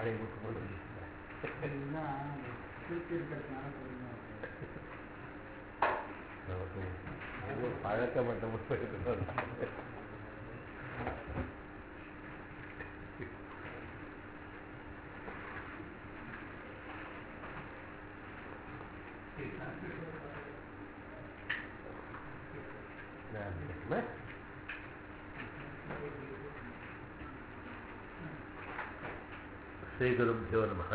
பாஷையை விட்டு கொண்டு இதுதான் திருப்பி இருக்கிறதுனால கொஞ்சம் நமக்கு ஏதோ பழக்கப்பட்ட முற்படுத்தணும் श्रीगुरुभ्यो नमः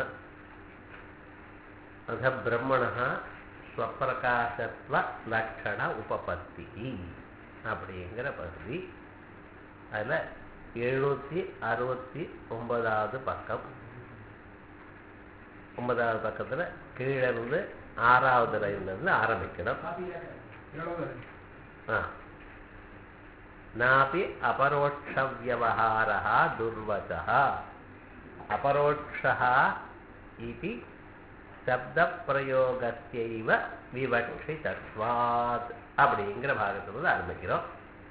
अथ ब्रह्मणः ஸ்வப்பிரகாசத்வ உபபத்தி அப்படிங்கிற பகுதி அதில் எழுநூற்றி அறுபத்தி ஒன்பதாவது பக்கம் ஒன்பதாவது பக்கத்தில் கீழே இருந்து ஆறாவது லைன்லேருந்து ஆரம்பிக்கணும் ஆ நாபி अपरोक्षव्यवहारः दुर्वचः अपरोक्षः इति சப்தப்பிரயோகத்தைவ விவட்சிதத்வாத் அப்படிங்கிற பாகத்திலிருந்து ஆரம்பிக்கிறோம்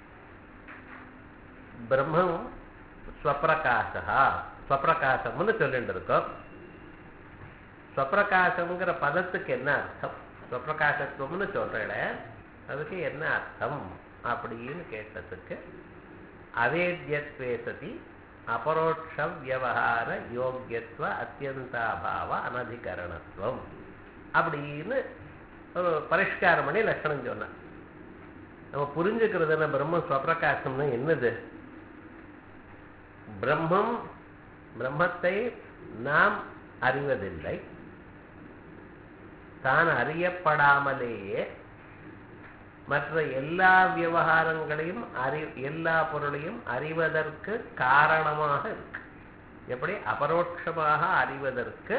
பிரம்மம் ஸ்வப்பிரகாசா ஸ்வப்பிரகாசம்னு சொல்லிட்டு இருக்கோம் ஸ்வப்பிரகாசம்ங்கிற பதத்துக்கு என்ன அர்த்தம் ஸ்வப்பிரகாசத்துவம்னு சொல்றேன் அதுக்கு என்ன அர்த்தம் அப்படின்னு கேட்டதுக்கு அவேத்யத்வே சதி அபரோட்ச வியவகார யோக்கியத்துவ அத்தியந்தாபாவ அனதிகரணத்துவம் அப்படின்னு ஒரு பரிஷ்காரம் பண்ணி லட்சணம் சொன்னான் நம்ம புரிஞ்சுக்கிறதுல பிரம்ம ஸ்வப்பிரகாசம்னா என்னது பிரம்மம் பிரம்மத்தை நாம் அறிவதில்லை தான் அறியப்படாமலேயே மற்ற எல்லா விவகாரங்களையும் அறி எல்லா பொருளையும் அறிவதற்கு காரணமாக இருக்கு எப்படி அபரோட்சமாக அறிவதற்கு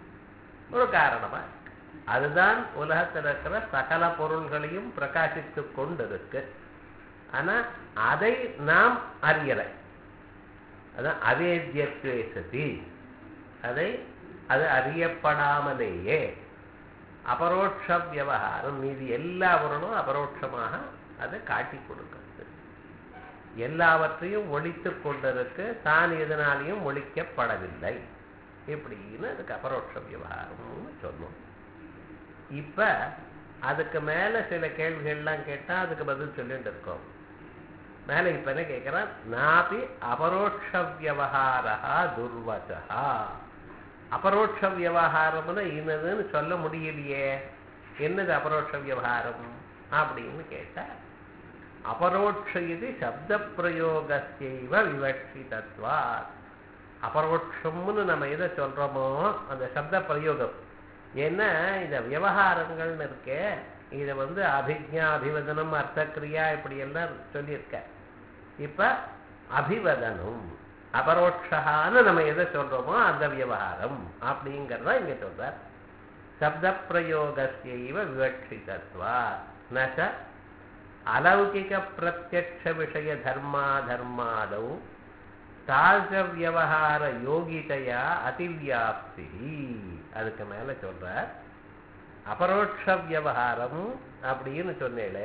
ஒரு காரணமா இருக்கு அதுதான் உலகத்தில் இருக்கிற சகல பொருள்களையும் பிரகாசித்து கொண்டிருக்கு ஆனா அதை நாம் அறியலை அதான் அவேத்தியத்வே சதி அதை அது அறியப்படாமலேயே அபரோட்ச விவகாரம் மீதி எல்லா பொருளும் அபரோட்சமாக அதை காட்டி கொடுக்கிறது எல்லாவற்றையும் ஒழித்து கொண்டிருக்கு தான் எதனாலையும் ஒழிக்கப்படவில்லை இப்படின்னு அதுக்கு அபரோட்ச விவகாரம்னு சொன்னோம் இப்ப அதுக்கு மேல சில கேள்விகள்லாம் கேட்டா அதுக்கு பதில் சொல்லிட்டு இருக்கோம் மேல இப்ப என்ன கேட்கிறான் நாபி அபரோட்ச விவகாரா துர்வச்சா அபரோட்ச விவகாரம்னு இன்னதுன்னு சொல்ல முடியலையே என்னது அபரோட்ச விவகாரம் அப்படின்னு கேட்டா அபரோட்ச இது சப்த பிரயோகத்தைவ விவட்சிதத்வா அபரோட்சம்னு நம்ம எதை சொல்றோமோ அந்த சப்த பிரயோகம் ஏன்னா இந்த விவகாரங்கள்னு இருக்கே இதை வந்து அபிஜா அபிவதனம் அர்த்தக்கிரியா இப்படி எல்லாம் சொல்லியிருக்க இப்ப அபிவதனம் அபரோட்சான்னு நம்ம எதை சொல்றோமோ அந்த விவகாரம் அப்படிங்கிறத இங்க சொல்றார் சப்த பிரயோகத்தைவ விவட்சிதத்வா நச அலௌகிக பிரத்யக்ஷ விஷய தர்மா தர்மாதௌ தாச வியவகார யோகிதையா அதிவியாப்தி அதுக்கு மேல சொல்றார் அபரோட்ச வியவகாரம் அப்படின்னு சொன்னேன்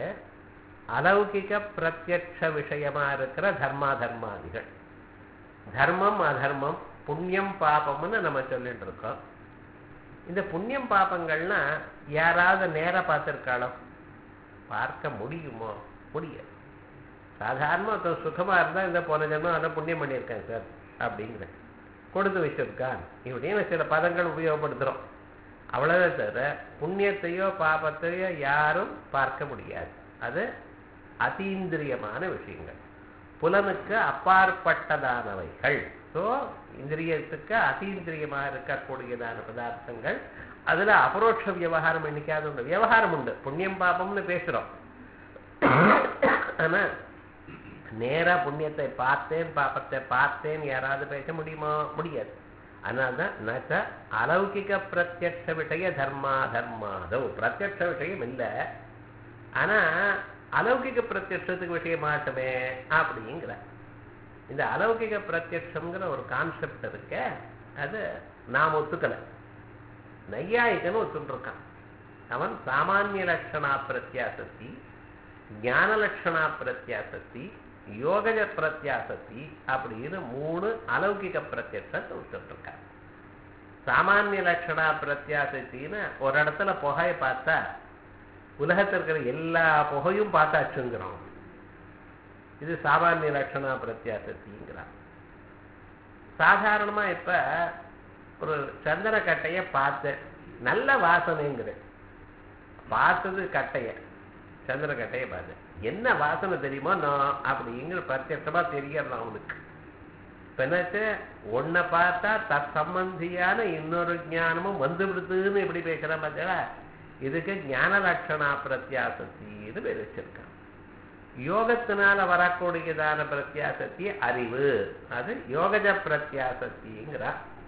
அலௌகிக பிரத்யக்ஷ விஷயமா இருக்கிற தர்மா தர்மாதிகள் தர்மம் அதர்மம் புண்ணியம் பாபம்னு நம்ம சொல்லிட்டு இருக்கோம் இந்த புண்ணியம் பாபங்கள்னா யாராவது நேர பார்த்துருக்காளோ பார்க்க முடியுமோ முடியாது சாதாரண ஒருத்தன் சுகமா இருந்தா இந்த போன ஜென்மம் அதை புண்ணியம் பண்ணியிருக்கேன் சார் அப்படிங்கிற கொடுத்து வச்சிருக்கான் இப்படின்னு சில பதங்கள் உபயோகப்படுத்துறோம் அவ்வளவுதான் தவிர புண்ணியத்தையோ பாபத்தையோ யாரும் பார்க்க முடியாது அது அதீந்திரியமான விஷயங்கள் புலனுக்கு அப்பாற்பட்டதானவைகள் ஸோ இந்திரியத்துக்கு அதீந்திரியமாக இருக்கக்கூடியதான பதார்த்தங்கள் அதுல அபரோட்ச விவகாரம் என்னைக்காவது உண்டு விவகாரம் உண்டு புண்ணியம் பாபம்னு பேசுறோம் ஆனா நேரா புண்ணியத்தை பார்த்தேன் பாப்பத்தை பார்த்தேன் யாராவது பேச முடியுமா முடியாது அதனால்தான் நச்ச அலௌகிக பிரத்யட்ச விஷய தர்மா தர்மாதோ பிரத்யட்ச விஷயம் இல்லை ஆனா அலௌகிக பிரத்யட்சத்துக்கு விஷயமாட்டமே அப்படிங்கிற இந்த அலௌகிக பிரத்யட்சம்ங்கிற ஒரு கான்செப்ட் இருக்க அது நாம் ஒத்துக்கலை நையாயிகன்னு ஒத்துருக்கான் அவன் சாமானிய லட்சணா பிரத்யாசக்தி ஞான லட்சணா பிரத்யாசக்தி யோகஜ பிரத்யாசக்தி அப்படின்னு மூணு அலௌகிக பிரத்யட்சத்தை ஒத்துருக்கான் சாமானிய லட்சணா பிரத்யாசத்தின்னு ஒரு இடத்துல புகையை பார்த்தா உலகத்தில் இருக்கிற எல்லா புகையும் பார்த்தாச்சுங்கிறோம் இது சாமானிய லட்சணா பிரத்யாசத்திங்கிறான் சாதாரணமா இப்ப ஒரு சந்தன கட்டைய பார்த்தேன் நல்ல வாசனைங்கிறேன் பார்த்தது கட்டைய சந்திர கட்டைய பார்த்தேன் என்ன வாசனை தெரியுமோ நான் அப்படிங்கிற பிரத்யட்சமா தெரியறது அவனுக்கு இப்ப என்னாச்சு ஒன்ன பார்த்தா தத் சம்பந்தியான இன்னொரு ஞானமும் வந்து விடுதுன்னு எப்படி பேசுறான் பார்த்தா இதுக்கு ஞான லட்சணா பிரத்யாசத்தின்னு பேர் வச்சிருக்கான் யோகத்தினால வரக்கூடியதான பிரத்யாசத்தி அறிவு அது யோகஜ பிரத்யாசத்திங்கிறா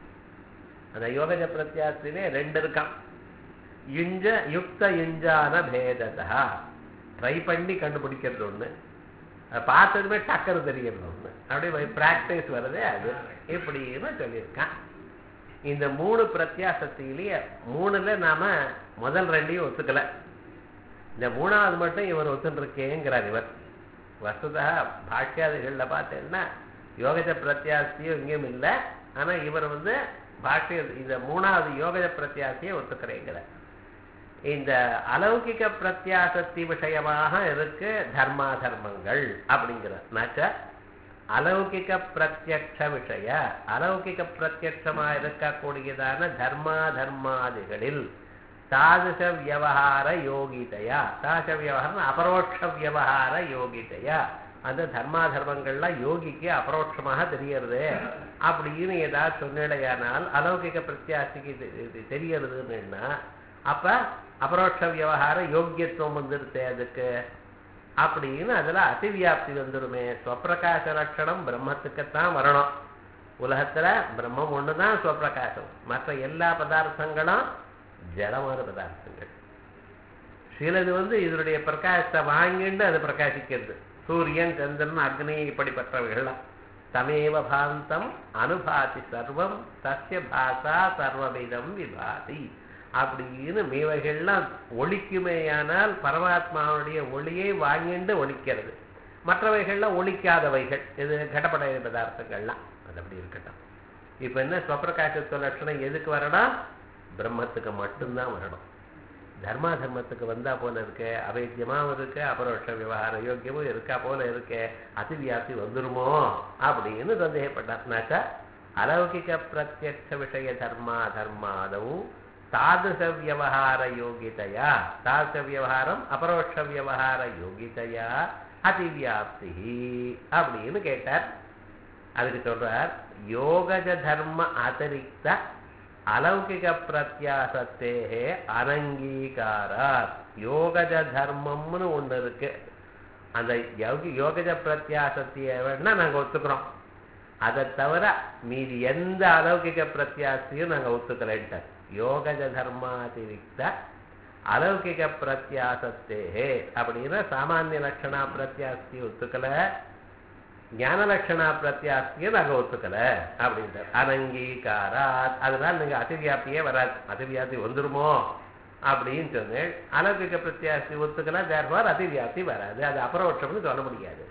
அந்த யோகஜ பிரத்யாசத்திலே ரெண்டு இருக்கான் யுஞ்ச யுக்த யுஞ்சான பேததா ட்ரை பண்ணி கண்டுபிடிக்கிறது ஒண்ணு அதை பார்த்ததுமே டக்கரு தெரியறது ஒண்ணு அப்படியே பிராக்டிஸ் வருதே அது இப்படின்னு சொல்லியிருக்கான் இந்த மூணு பிரத்யாசத்திலேயே மூணுல நாம முதல் ரெண்டையும் ஒத்துக்கல இந்த மூணாவது மட்டும் இவர் ஒத்துருக்கேங்கிறார் இவர் வசுதா பாஷ்யாதிகளில் பார்த்தேன்னா யோகஜ பிரத்யாசியும் இங்கேயும் இல்லை ஆனா இவர் வந்து பாஷ்ய இந்த மூணாவது யோகஜ பிரத்யாசியை ஒத்துக்கிறேங்கிறார் இந்த அலௌகிக பிரத்யாசத்தி விஷயமாக இருக்கு தர்மா தர்மங்கள் அப்படிங்கிறனாச்ச அலௌகிக பிரத்யக்ஷ விஷய அலௌகிக பிரத்யக்ஷமா இருக்கக்கூடியதான தர்மா தர்மாதிகளில் தாதுஷ வியவகார யோகிதையா தாச வியவகாரம் அபரோட்ச வியவகார யோகிதையா அந்த தர்மா தர்மங்கள்லாம் யோகிக்கு அபரோட்சமாக தெரியறது அப்படின்னு ஏதாவது சொன்னடையானால் அலௌகிக பிரத்யாசிக்கு தெரியறதுன்னா அப்ப அபரோட்ச வியவகார யோக்கியத்துவம் வந்துடுது அதுக்கு அப்படின்னு அதுல அதிவியாப்தி வந்துடுமே ஸ்வப்பிரகாச லட்சணம் பிரம்மத்துக்குத்தான் வரணும் உலகத்துல பிரம்மம் ஒண்ணுதான் ஸ்வப்பிரகாசம் மற்ற எல்லா பதார்த்தங்களும் ஜடமான பதார்த்தங்கள் சிலது வந்து இதனுடைய பிரகாசத்தை வாங்கிட்டு அது பிரகாசிக்கிறது சூரியன் சந்திரன் அக்னி இப்படிப்பட்டவைகள்லாம் தமேவ பாந்தம் அனுபாதி சர்வம் சசிய பாசா சர்வவிதம் விபாதி அப்படின்னு மீவைகள்லாம் ஒழிக்குமேயானால் பரமாத்மாவுடைய ஒளியை வாங்கிண்டு ஒழிக்கிறது மற்றவைகள்லாம் ஒழிக்காதவைகள் இது கடப்படை பதார்த்தங்கள்லாம் அது அப்படி இருக்கட்டும் இப்ப என்ன ஸ்வப்பிரகாசத்துவ லட்சணம் எதுக்கு வரணும் பிரம்மத்துக்கு மட்டும்தான் வரணும் தர்மா தர்மத்துக்கு வந்தா போல இருக்கு அவைத்தியமாவும் இருக்கு அபரோஷ விவகார யோக்கியமும் இருக்கா போல இருக்கு அதிவியாப்தி வந்துருமோ அப்படின்னு சந்தேகப்பட்டார்னாக்கா அலௌகிக பிரத்யக்ஷ விஷய தர்மா தர்மாதவும் தாதுச வியவகார யோகிதையா தாதுச வியவகாரம் அபரோஷ வியவகார யோகிதையா அதிவியாப்தி அப்படின்னு கேட்டார் அதுக்கு சொல்றார் யோகஜ தர்ம அதிரிக்த அலௌகிக பிரத்யாசத்தேகே அனங்கீகாராத் யோகஜ தர்மம்னு ஒண்ணு இருக்கு அந்த யோகி யோகஜ பிரத்யாசத்திய வேணா நாங்க ஒத்துக்கிறோம் அதை தவிர மீதி எந்த அலௌகிக பிரத்யாசத்தையும் நாங்க ஒத்துக்கலைன்ட்டார் யோகஜ தர்மாதிரிக்த அலௌகிக பிரத்யாசத்தேகே அப்படின்னா சாமானிய லட்சணா பிரத்யாஸ்தி ஒத்துக்கல ஞான லட்சணா பிரத்யாஸ்தியை நாங்க ஒத்துக்கல அப்படின்றார் அனங்கீகாராத் அதனால நீங்க அதிவியாப்தியே வராது அதிவியாப்தி வந்துருமோ அப்படின்னு சொன்னேன் அலௌகிக பிரத்யாஸ்தி ஒத்துக்கல தேர்வார் அதிவியாப்தி வராது அது அபரோட்சம்னு சொல்ல முடியாது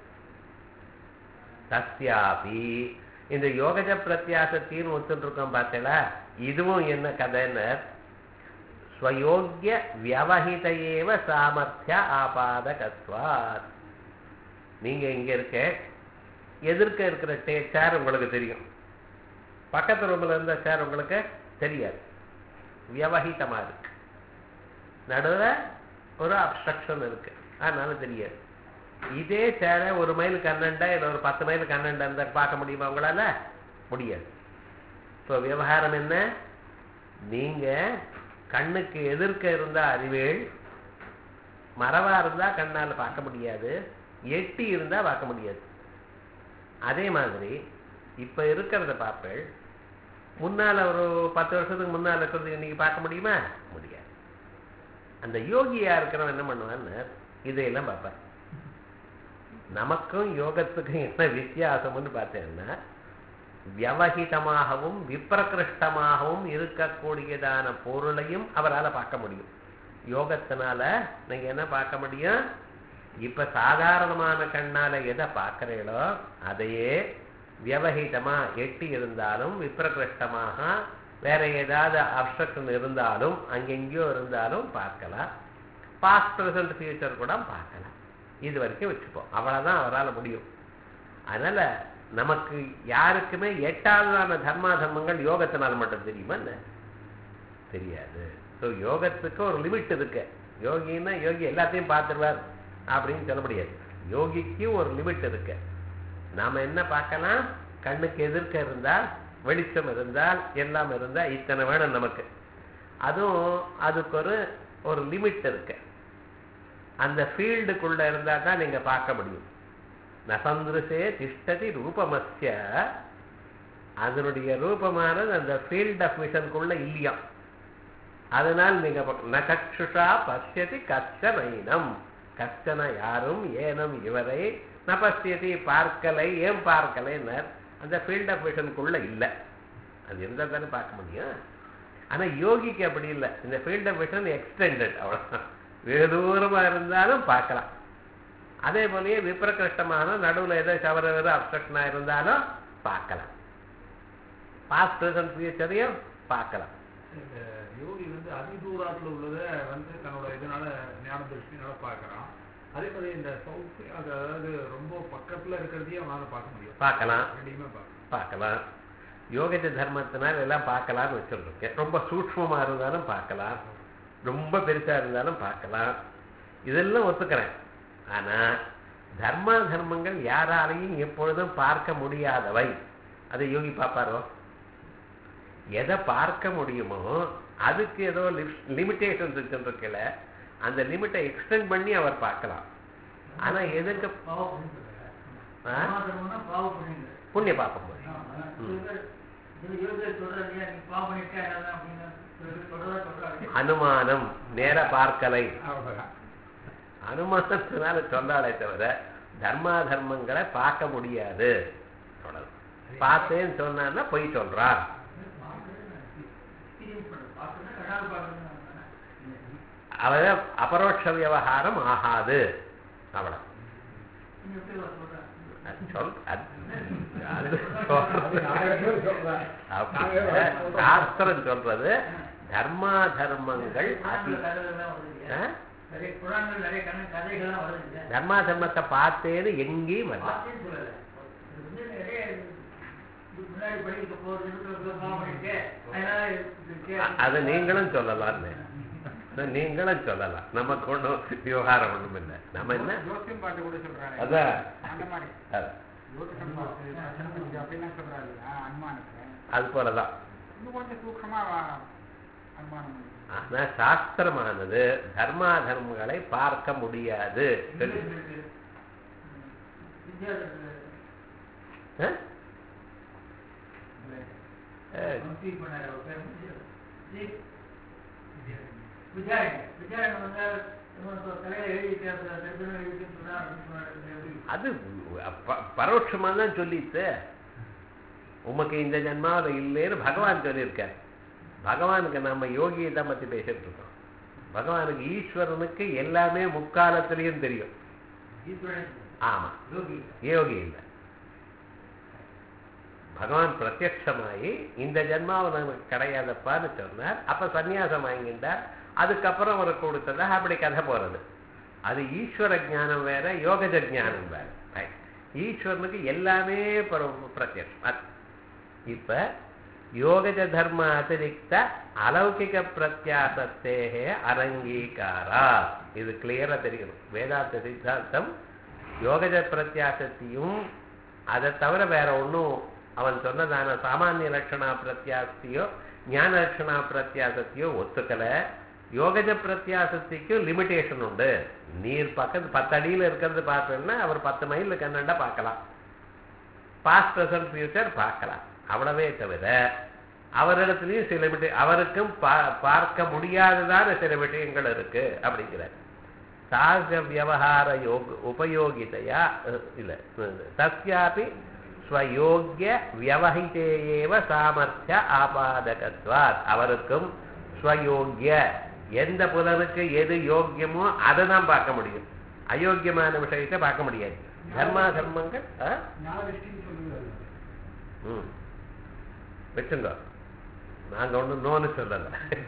தஸ்யாபி இந்த யோகஜ பிரத்யாசத்தின்னு ஒத்துட்டு இருக்கோம் பார்த்தீங்களா இதுவும் என்ன கதைன்னு ஸ்வயோக்கிய வியவஹிதையேவ சாமர்த்திய ஆபாதகத்வாத் நீங்க இங்க இருக்க எதிர்க்க இருக்கிற டே சேர் உங்களுக்கு தெரியும் பக்கத்து ரூம்ல இருந்த சேர் உங்களுக்கு தெரியாது வியவஹிதமா இருக்கு நடுவில் ஒரு அப்ஸ்ட்ரக்ஷன் இருக்கு அதனால தெரியாது இதே சேரை ஒரு மைல் கண்ணண்டா இல்லை ஒரு பத்து மைல் கண்ணண்டா இருந்தா பார்க்க முடியுமா உங்களால முடியாது இப்போ விவகாரம் என்ன நீங்க கண்ணுக்கு எதிர்க்க இருந்தா அறிவேள் மரவா இருந்தா கண்ணால பார்க்க முடியாது எட்டி இருந்தா பார்க்க முடியாது அதே மாதிரி இப்ப இருக்கிறத பார்ப்பேள் முன்னால ஒரு பத்து வருஷத்துக்கு முன்னால இருக்கிறது இன்னைக்கு பார்க்க முடியுமா முடியாது அந்த யோகியா இருக்கிறவன் என்ன பண்ணுவான்னு இதையெல்லாம் பார்ப்பார் நமக்கும் யோகத்துக்கும் என்ன வித்தியாசம்னு பார்த்தேன்னா வியவஹிதமாகவும் விப்ரகிருஷ்டமாகவும் இருக்கக்கூடியதான பொருளையும் அவரால் பார்க்க முடியும் யோகத்தினால நீங்க என்ன பார்க்க முடியும் இப்ப சாதாரணமான கண்ணால எதை பார்க்கிறீங்களோ அதையே வியவஹிதமா எட்டி இருந்தாலும் விப்ரகிருஷ்டமாக வேற ஏதாவது அப்ஸ்ட்ரக்ஷன் இருந்தாலும் அங்கெங்கேயோ இருந்தாலும் பார்க்கலாம் பாஸ்ட் ப்ரெசன்ட் ஃபியூச்சர் கூட பார்க்கலாம் இது வரைக்கும் வச்சுப்போம் அவ்வளவுதான் அவரால் முடியும் அதனால நமக்கு யாருக்குமே எட்டாவதான தர்மா தர்மங்கள் யோகத்தினால் மட்டும் தெரியுமா என்ன தெரியாது ஸோ யோகத்துக்கு ஒரு லிமிட் இருக்கு யோகின்னா யோகி எல்லாத்தையும் பார்த்துருவார் அப்படின்னு சொல்ல முடியாது யோகிக்கு ஒரு லிமிட் இருக்கு நாம என்ன பார்க்கலாம் கண்ணுக்கு எதிர்க்க இருந்தால் வெளிச்சம் இருந்தால் எல்லாம் இருந்தால் இத்தனை வேணும் நமக்கு அதுவும் அதுக்கு ஒரு ஒரு லிமிட் இருக்கு அந்த ஃபீல்டுக்குள்ள இருந்தால் தான் நீங்க பார்க்க முடியும் நசந்திருசே திஷ்டதி ரூபமஸ்ய அதனுடைய ரூபமானது அந்த ஃபீல்ட் ஆஃப் மிஷனுக்குள்ள இல்லையாம் அதனால் நீங்க பா- ந சக்ஷுஷா பசியதி கஷ்டனைனம் கஷ்டன யாரும் ஏனம் இவரை ந பசியதி பார்க்கலை ஏன் பார்க்கலைன்னர் அந்த ஃபீல்ட் ஆஃப் விஷனுக்குள்ள இல்லை அது இருந்தால் தானே பார்க்க முடியும் ஆனா யோகிக்கு அப்படி இல்லை இந்த ஃபீல்ட் ஆஃப் விஷன் எக்ஸ்டெண்டட் அவ்வளோதான் வெகு தூரமா இருந்தாலும் பார்க்கலாம் அதே போலயே விப்ரகிருஷ்டமான நடுவுல ஏதோ சவர ஏதோ அப்சக்ஷனாக இருந்தாலும் பார்க்கலாம் பாஸ்ட் ப்ரெசன்ட் ஃபியூச்சரையும் பார்க்கலாம் இந்த யோகி வந்து அதிதூரத்துல உள்ளதை வந்து தன்னோட இதனால ஞான திருஷ்டினால பார்க்கறான் அதே மாதிரி இந்த சவுத் அது அதாவது ரொம்ப பக்கத்துல இருக்கிறதையும் அவனால பார்க்க முடியும் பார்க்கலாம் ரெண்டையுமே பார்க்கலாம் பார்க்கலாம் யோகஜ தர்மத்தினால் எல்லாம் பார்க்கலாம்னு வச்சுருக்கேன் ரொம்ப சூக்ஷ்மமா இருந்தாலும் பார்க்கலாம் ரொம்ப பெருசா இருந்தாலும் பார்க்கலாம் இதெல்லாம் ஒத்துக்கிறேன் ஆனா தர்மா தர்மங்கள் யாராலையும் எப்பொழுதும் பார்க்க முடியாதவை அதை யோகி பார்ப்பாரோ எதை பார்க்க முடியுமோ அதுக்கு ஏதோ லிமிட்டேஷன்ஸ் இருக்குல்ல அந்த லிமிட்டை எக்ஸ்டெண்ட் பண்ணி அவர் பார்க்கலாம் ஆனா எதுக்கு பாவ புண்ணியம் ஆ? சமாதானம்னா பாவ புண்ணியம் புண்ணிய பார்க்க முடியும் ஆ, அதான். சில பேர் சில யோகியர் சொல்றாரு இல்லையா நீ பாவம் பண்ணிட்டே அதெல்லாம் அப்படின்னு சில பேர் சொல்றதா சொல்றாங்க அனுமானம் நேர பார்க்கலை அவ்வளவுதான் அனுமானத்தினால சொன்னாலே தவிர தர்மா தர்மங்களை பார்க்க முடியாது சொல்லலாம் பார்த்தேன்னு சொன்னான்னா பொய் சொல்றான் எக்ஸ்பீரியன்ஸ் பண்றது பார்க்கணும்னா கண்ணால் பார்க்கணும் அவ அபரோட்ச விவகாரம் ஆகாது அவ்வளவு நீங்க எப்படி அவர் சொல்றாரு அது சொல் அது- அது அது நாலு சொல்றது. பேர் சொல்றேன். அப்ப சாஸ்திரம் சொல்றது தர்மா தர்மங்கள் அதி புராணங்கள் கதைகள்லாம் வருது இல்லையா? ஆ? நிறைய புராணங்கள் நிறைய கண்ண கதைகள்லாம் வருது இல்லையா? தர்மா தர்மத்தை பார்த்தேன்னு எங்கேயும் வரல பார்த்தேன்னு சொல்லல. இது வந்து நிறைய இதுக்கு முன்னாடி படிக்க போறது இருக்கிறது பாவம் பண்ணிட்டு அதனால இது அ- அதை நீங்களும் சொல்லலாம்னு அதை நீங்களும் சொல்லலாம் நமக்கு ஒன்றும் விவகாரம் ஒண்ணும் இல்லை நம்ம என்ன ஜோசியம் பார்த்து கூட சொல்றாங்க அதான். அந்த மாதிரி அது- ஜோதிஷம் பார்த்து சனபதி அப்படிலாம் சொல்றாரு இல்லையா அனுமானத்தை அது போலதான் இன்னும் கொஞ்சம் சூக்ஷமா வா- அனுமானம் பண்ணுது. ஆனா சாஸ்திரமானது தர்மா தர்மங்களை பார்க்க முடியாது வித்யாதர் ஆ? அஹ், கம்ப்ளீட் பண்ணாரு அவர் பேர் வந்து ஜி. வித்யாரண்யர் வித்யாரண்யர் வந்து இவன் தலையில எழுதிட்டு அப்புறம் தரிசனம் எழுதிட்டு சொன்னா அப்படின்னு சொன்னாரு எப்படி? அது ப- பரோட்சமா தான் சொல்லிட்டு உமக்கு இந்த ஜென்மாவில் இல்லைன்னு பகவான் சொல்லியிருக்கார் பகவானுக்கு நம்ம யோகியை தான் பத்தி பேசிட்டு இருக்கோம் பகவானுக்கு ஈஸ்வரனுக்கு எல்லாமே முக்காலத்திலையும் தெரியும் ஈஸ்வரன் ஆமா யோகி யோகி இல்லை பகவான் பிரத்யட்சமாயி இந்த ஜென்மாவில் நமக்கு கிடையாதப்பான்னு சொன்னார் அப்ப சந்நியாசம் வாங்கிட்டார் அதுக்கப்புறம் அவர் கொடுத்ததா அப்படி கதை போறது அது ஈஸ்வர ஞானம் வேற யோகஜ ஞானம் வேற Right. ஈஸ்வரனுக்கு எல்லாமே பர- பிரத்யட்சம் அது. இப்ப யோகஜ தர்ம அதிரிக்த அலௌகிக பிரத்யாசத்தேகே அரங்கீகாரா இது கிளியரா தெரியணும் வேதாந்த சித்தாந்தம் யோகஜ பிரத்யாசத்தையும் அதை தவிர வேற ஒண்ணும் அவன் சொன்னதான சாமானிய லட்சணா பிரத்யாசத்தையோ ஞான லட்சணா பிரத்யாசத்தையோ ஒத்துக்கல யோகஜ பிரத்யாசத்துக்கும் லிமிட்டேஷன் உண்டு நீர் பக்கத்து பத்து அடியில இருக்கிறது பார்த்தோம்னா அவர் பத்து மைல் கண்ணண்டா பார்க்கலாம் பாஸ்ட் ப்ரெசன்ட் ஃபியூச்சர் பார்க்கலாம் அவ்வளவே தவிர அவரிடத்துலயும் சில விட்டு அவருக்கும் பா- பார்க்க முடியாததான சில விஷயங்கள் இருக்கு அப்படிங்கிறார் சாக வியவஹார யோக உபயோகிதையா அஹ், இல்ல அஹ், தஸ்யாபி ஸ்வயோக்கிய வியவஹிதேயேவ சாமர்த்திய ஆபாதகத்வாத் அவருக்கும் ஸ்வயோக்கிய எந்த புலனுக்கு எது யோக்கியமோ அதை தான் பார்க்க முடியும் அயோக்கியமான விஷயத்தை பார்க்க முடியாது தர்மா தர்மங்கள் ஆ? ஞான திருஷ்டின்னு சொல்லுங்க ம் வச்சுங்க நாங்க ஒண்ணும் நோன்னு சொல்லல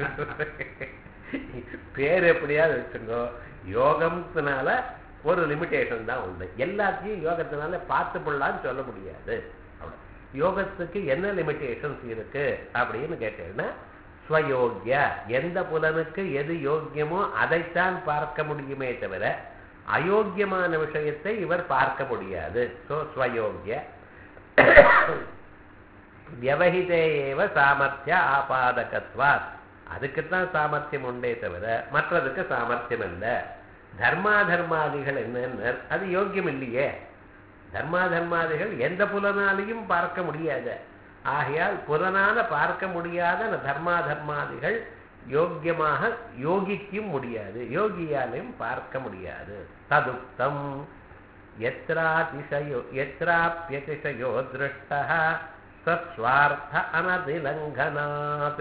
பேர் எப்படியாவது வச்சுங்கோ யோகம்னால ஒரு லிமிட்டேஷன் தான் உண்டு எல்லாத்தையும் யோகத்தினால பார்த்து கொள்ளலாம்னு சொல்ல முடியாது அவ்வளவு. யோகத்துக்கு என்ன லிமிட்டேஷன்ஸ் இருக்கு அப்படின்னு கேட்டேன்னா ஸ்வயோக்கிய எந்த புலனுக்கு எது யோக்கியமோ அதைத்தான் பார்க்க முடியுமே தவிர அயோக்கியமான விஷயத்தை இவர் பார்க்க முடியாது ஸோ ஸ்வயோக்கிய வியவஹிதே ஏவ சாமர்த்திய ஆபாதகத்வாத் அதுக்குத்தான் சாமர்த்தியம் உண்டே தவிர மற்றதுக்கு சாமர்த்தியம் இல்லை தர்மா தர்மாதிகள் என்னன்னு அது யோக்கியம் இல்லையே தர்மா தர்மாதிகள் எந்த புலனாலையும் பார்க்க முடியாது ஆகையால் புலனால பார்க்க முடியாத அந்த தர்மா தர்மாதிகள் யோக்கியமாக யோகிக்கும் முடியாது யோகியாலையும் பார்க்க முடியாது ததுக்தம் எத்ராதிசயோ எத்ராப்பியதிசயோ திருஷ்டா சஸ்வார்த்த அனதிலங்கனாத்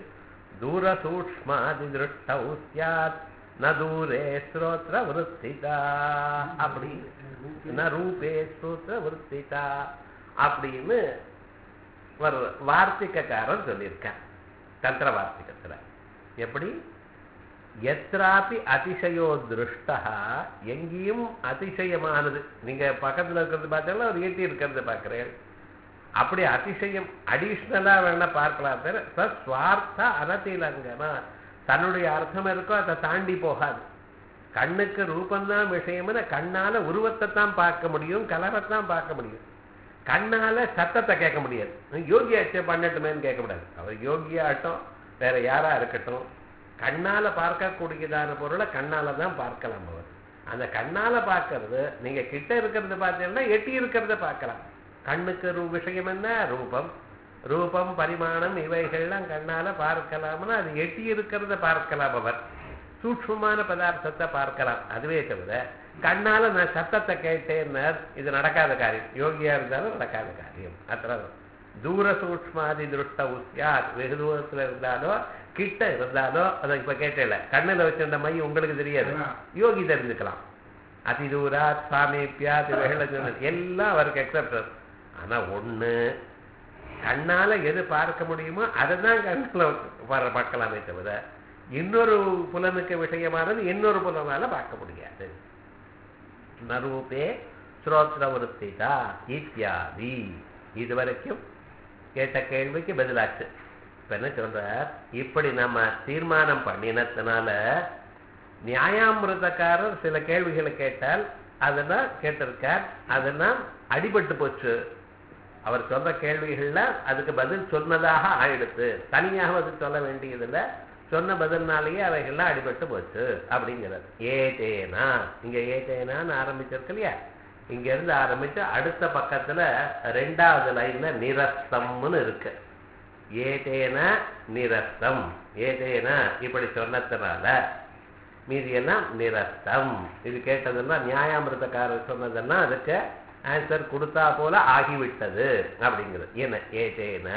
தூரசூக்ஷ்மாதிதிருஷ்டௌ ஸ்யாத் ந தூரே ஸ்ரோத்ர விருத்திதா அப்படி ந ரூபே ஸ்ரோத்ர விருத்திதா அப்படின்னு ஒரு வார்த்திகக்காரன் சொல்லியிருக்கான் தந்திர வார்த்திகத்துல எப்படி எத்ராபி அதிசயோ திருஷ்டா எங்கேயும் அதிசயமானது நீங்க பக்கத்துல இருக்கிறது பார்த்தீங்கன்னா ஒரு ஈட்டி இருக்கிறது பார்க்கிறேன் அப்படி அதிசயம் அடிஷ்னலா வேணா பார்க்கலாம் தவிர ஸ்வார்த்த அனதிலங்கனா தன்னுடைய அர்த்தம் இருக்கோ அதை தாண்டி போகாது கண்ணுக்கு ரூபந்தான் விஷயம்னு கண்ணால உருவத்தை தான் பார்க்க முடியும் கலரைத்தான் பார்க்க முடியும் கண்ணால சத்தத்தை கேட்க முடியாது யோகியாச்சே பண்ணட்டுமேன்னு கேட்க முடியாது அவர் யோகியாட்டம் வேற யாரா இருக்கட்டும் கண்ணால பார்க்கக்கூடியதான பொருளை கண்ணால தான் பார்க்கலாம் அவர் அந்த கண்ணால பார்க்கறது நீங்க கிட்ட இருக்கிறத பார்த்தீங்கன்னா எட்டி இருக்கிறத பார்க்கலாம் கண்ணுக்கு ரூ விஷயம் என்ன ரூபம் ரூபம் பரிமாணம் இவைகள்லாம் கண்ணால பார்க்கலாம்னா அது எட்டி இருக்கிறத பார்க்கலாம் அவர் சூக்ஷ்மமான பதார்த்தத்தை பார்க்கலாம் அதுவே தவிர கண்ணால நான் சத்தத்தை கேட்டேன்னா இது நடக்காத காரியம் யோகியா இருந்தாலும் நடக்காத காரியம் அத்தனை தூர சூக்ஷ்மாதி திருஷ்ட உத்தியாத் வெகு தூரத்துல இருந்தாலோ கிட்ட இருந்தாலோ அதை இப்ப கேட்டேல கண்ணுல வச்சிருந்த மை உங்களுக்கு தெரியாது யோகி தெரிஞ்சுக்கலாம் அதி தூரா சாமீப்பியா இவைகளை சொன்னது எல்லாம் அவருக்கு எக்ஸப்டர் ஆனா ஒண்ணு கண்ணால எது பார்க்க முடியுமோ அதை தான் கண்ணுல வர பார்க்கலாமே தவிர இன்னொரு புலனுக்கு விஷயமானது இன்னொரு புலனால பார்க்க முடியாது நரூபே ஸ்ரோத்ர விருத்திதா இத்தியாதி இது வரைக்கும் கேட்ட கேள்விக்கு பதிலாச்சு இப்ப என்ன சொல்றார் இப்படி நம்ம தீர்மானம் பண்ணினதுனால நியாயாமிருதக்காரர் சில கேள்விகளை கேட்டால் அதெல்லாம் கேட்டிருக்கார் அதெல்லாம் அடிபட்டு போச்சு அவர் சொல்ற கேள்விகள்ல அதுக்கு பதில் சொன்னதாக ஆயிடுத்து தனியாக பதில் சொல்ல வேண்டியதில்லை சொன்ன பதில்னாலேயே அவைகள்லாம் அடிபட்டு போச்சு அப்படிங்கிறது ஏதேனா இங்க ஏதேனான்னு ஆரம்பிச்சிருக்கு இல்லையா இங்க இருந்து ஆரம்பிச்சு அடுத்த பக்கத்துல ரெண்டாவது லைன்ல நிரஸ்தம்னு இருக்கு ஏதேன நிரஸ்தம் ஏதேன இப்படி சொன்னதுனால மீதி எல்லாம் நிரஸ்தம் இது கேட்டதுன்னா நியாயாமிருதக்காரர் சொன்னதுன்னா அதுக்கு ஆன்சர் கொடுத்தா போல ஆகிவிட்டது அப்படிங்கிறது என்ன ஏதேன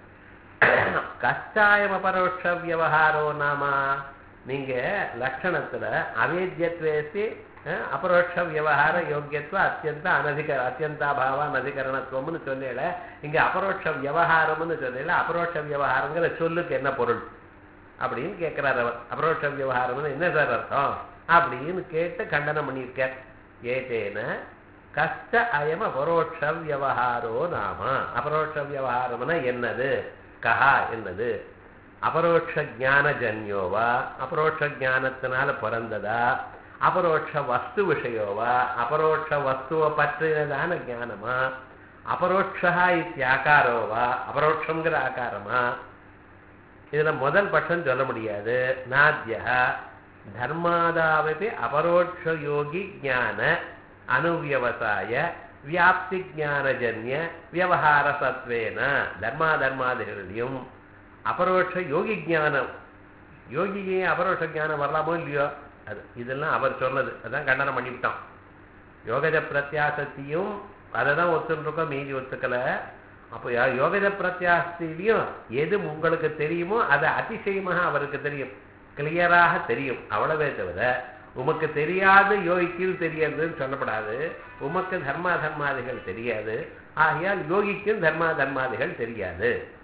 கஷ்டாயம் அபரோட்ச வியவகாரோ நாமா நீங்க லட்சணத்துல அவேத்தியத்வேசி அபரோட்ச வியவகார யோக்கியத்துவ அத்தியந்த அனதிக அத்தியந்தாபாவ அனதிகரணத்துவம்னு சொல்லல இங்க அபரோட்ச வியவகாரம்னு சொல்லல அபரோட்ச வியவகாரங்கிற சொல்லுக்கு என்ன பொருள் அப்படின்னு கேட்கிறார் அவர் அபரோட்ச வியவகாரம்னு என்ன சார் அர்த்தம் அப்படின்னு கேட்டு கண்டனம் பண்ணியிருக்கார் ஏதேன கஷ்ட அயம் அபரோட்ச வியவகாரோ நாம அபரோட்ச வியவகாரம்னா என்னது கஹா என்னது அபரோட்ச ஞான ஜன்யோவா அபரோட்ச ஞானத்தினால பிறந்ததா அபரோட்ச வஸ்து விஷயோவா அபரோட்ச வஸ்துவை பற்றினதான ஞானமா அபரோட்சா இத்தியாக்காரோவா அபரோட்சங்கிற ஆகாரமா இதுல முதல் பட்சம் சொல்ல முடியாது நாத்தியா தர்மாதாவதி அபரோட்ச யோகி ஞான அனுவியவசாய வியாப்தி ஞானஜன்ய வியவகார சத்வேன தர்மா தர்மாதிகளையும் அபரோட்ச யோகி ஞானம் யோகியே அபரோட்ச ஞானம் வரலாமோ இல்லையோ அது இதெல்லாம் அவர் சொன்னது அதான் கண்டனம் பண்ணிவிட்டோம் யோகஜ பிரத்யாசத்தையும் அதை தான் ஒத்துருக்கோம் மீதி ஒத்துக்கல அப்போ யோகஜ பிரத்யாசத்திலையும் எது உங்களுக்கு தெரியுமோ அது அதிசயமாக அவருக்கு தெரியும் கிளியராக தெரியும் அவ்வளவே தவிர உமக்கு தெரியாத யோகிக்கு தெரியாதுன்னு சொல்லப்படாது உமக்கு தர்மா தர்மாதிகள் தெரியாது ஆகையால் யோகிக்கும் தர்மா தர்மாதிகள் தெரியாது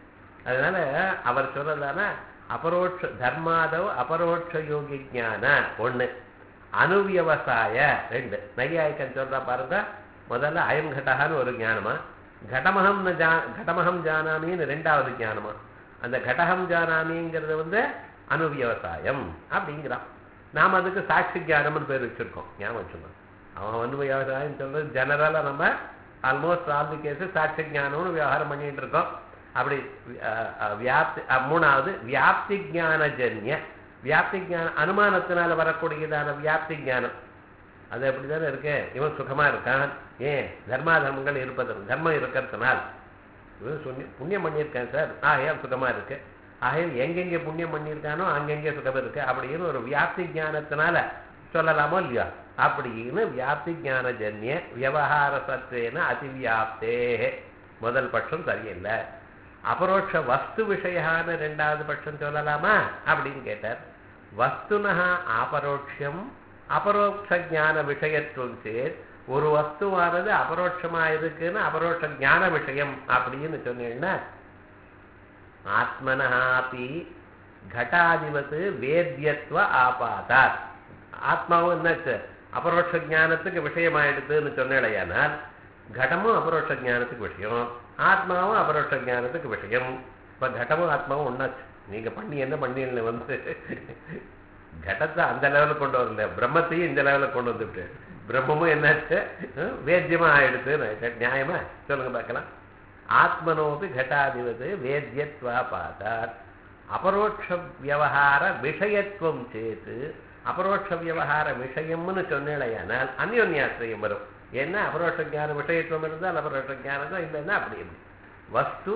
அதனால அவர் சொல்றதான அபரோட்ச தர்மாதவ் அபரோட்ச யோகி ஞான ஒண்ணு அனுவியவசாய ரெண்டு நையாய்க்கன் சொல்றா பாருங்க முதல்ல அயம் கடகான்னு ஒரு ஞானமா கடமகம் ந ஜா கடமகம் ஜானாமின்னு ரெண்டாவது ஞானமா அந்த கடகம் ஜானாமிங்கிறது வந்து அனுவியவசாயம் அப்படிங்கிறான் நாம் அதுக்கு சாட்சி ஞானம்னு பேர் வச்சிருக்கோம் ஞாபகம் வச்சுக்கோங்க அவன் வந்து விவசாயம் சொல்றது ஜெனரலாக நம்ம ஆல்மோஸ்ட் ஆல் தி கேஸஸ் சாட்சி ஞானம்னு விவகாரம் பண்ணிட்டு இருக்கோம் அப்படி அஹ், அஹ், வியாப்தி அஹ், மூணாவது வியாப்தி ஞான ஜன்ய வியாப்தி ஞான அனுமானத்தினால வரக்கூடியதான வியாப்தி ஞானம் அது அப்படிதானே இருக்கு இவன் சுகமா இருக்கான் ஏன் தர்மா தர்மங்கள் இருப்பது தர்மம் இருக்கிறதுனால் இவன் சொல்லி புண்ணியம் பண்ணியிருக்கான் சார் ஆகையால் சுகமா இருக்கு ஆகையால் எங்கெங்கே புண்ணியம் பண்ணியிருக்கானோ அங்கெங்கே சுகம் இருக்கு அப்படின்னு ஒரு வியாப்தி ஞானத்தினால சொல்லலாமோ இல்லையா அப்படின்னு வியாப்தி ஞான ஜன்ய வியவகார சத்வேன அதிவியாப்தே முதல் பட்சம் சரியில்லை அபரோட்ச வஸ்து விஷயான்னு ரெண்டாவது பட்சம் சொல்லலாமா அப்படின்னு கேட்டார் வஸ்துனஹா ஆபரோட்சம் அபரோக்ஷ ஞான விஷயத்துவம் சேர் ஒரு வஸ்துவானது அபரோட்சமா இருக்குன்னு அபரோட்ச ஞான விஷயம் அப்படின்னு சொன்னீங்கன்னா ஆத்மனஹாபி கட்டாதிபத்து வேத்தியத்துவ ஆபாதார் ஆத்மாவும் என்னாச்சு அபரோட்ச ஞானத்துக்கு விஷயமாயிடுதுன்னு சொன்னேடையானால் கடமும் அபரோட்ச ஞானத்துக்கு விஷயம் ஆத்மாவும் அபரோட்ச ஞானத்துக்கு விஷயம் இப்ப கடமும் ஆத்மாவும் ஒன்னாச்சு நீங்க பண்ணி என்ன பண்ணீங்க வந்து கடத்தை அந்த லெவலுக்கு கொண்டு வரல பிரம்மத்தையும் இந்த லெவலுக்கு கொண்டு வந்துட்டு பிரம்மமும் என்னாச்சு அஹ், வேத்தியமா ஆயிடுது நியாயமா சொல்லுங்க பார்க்கலாம் ஆத்மனோபி கட்டாதிபது வேத்தியத்வா பாதாத் அபரோட்ச வியவகார விஷயத்துவம் சேத்து அபரோட்ச வியவகார விஷயம்னு சொன்னேடையானால் அந்யோன்யாசிரியம் வரும் என்ன அபரோட்ச ஞான விஷயத்துவம் இருந்தால் அபரோட்ச ஞானம் தான் இல்லைன்னா அப்படி எப்படி வஸ்து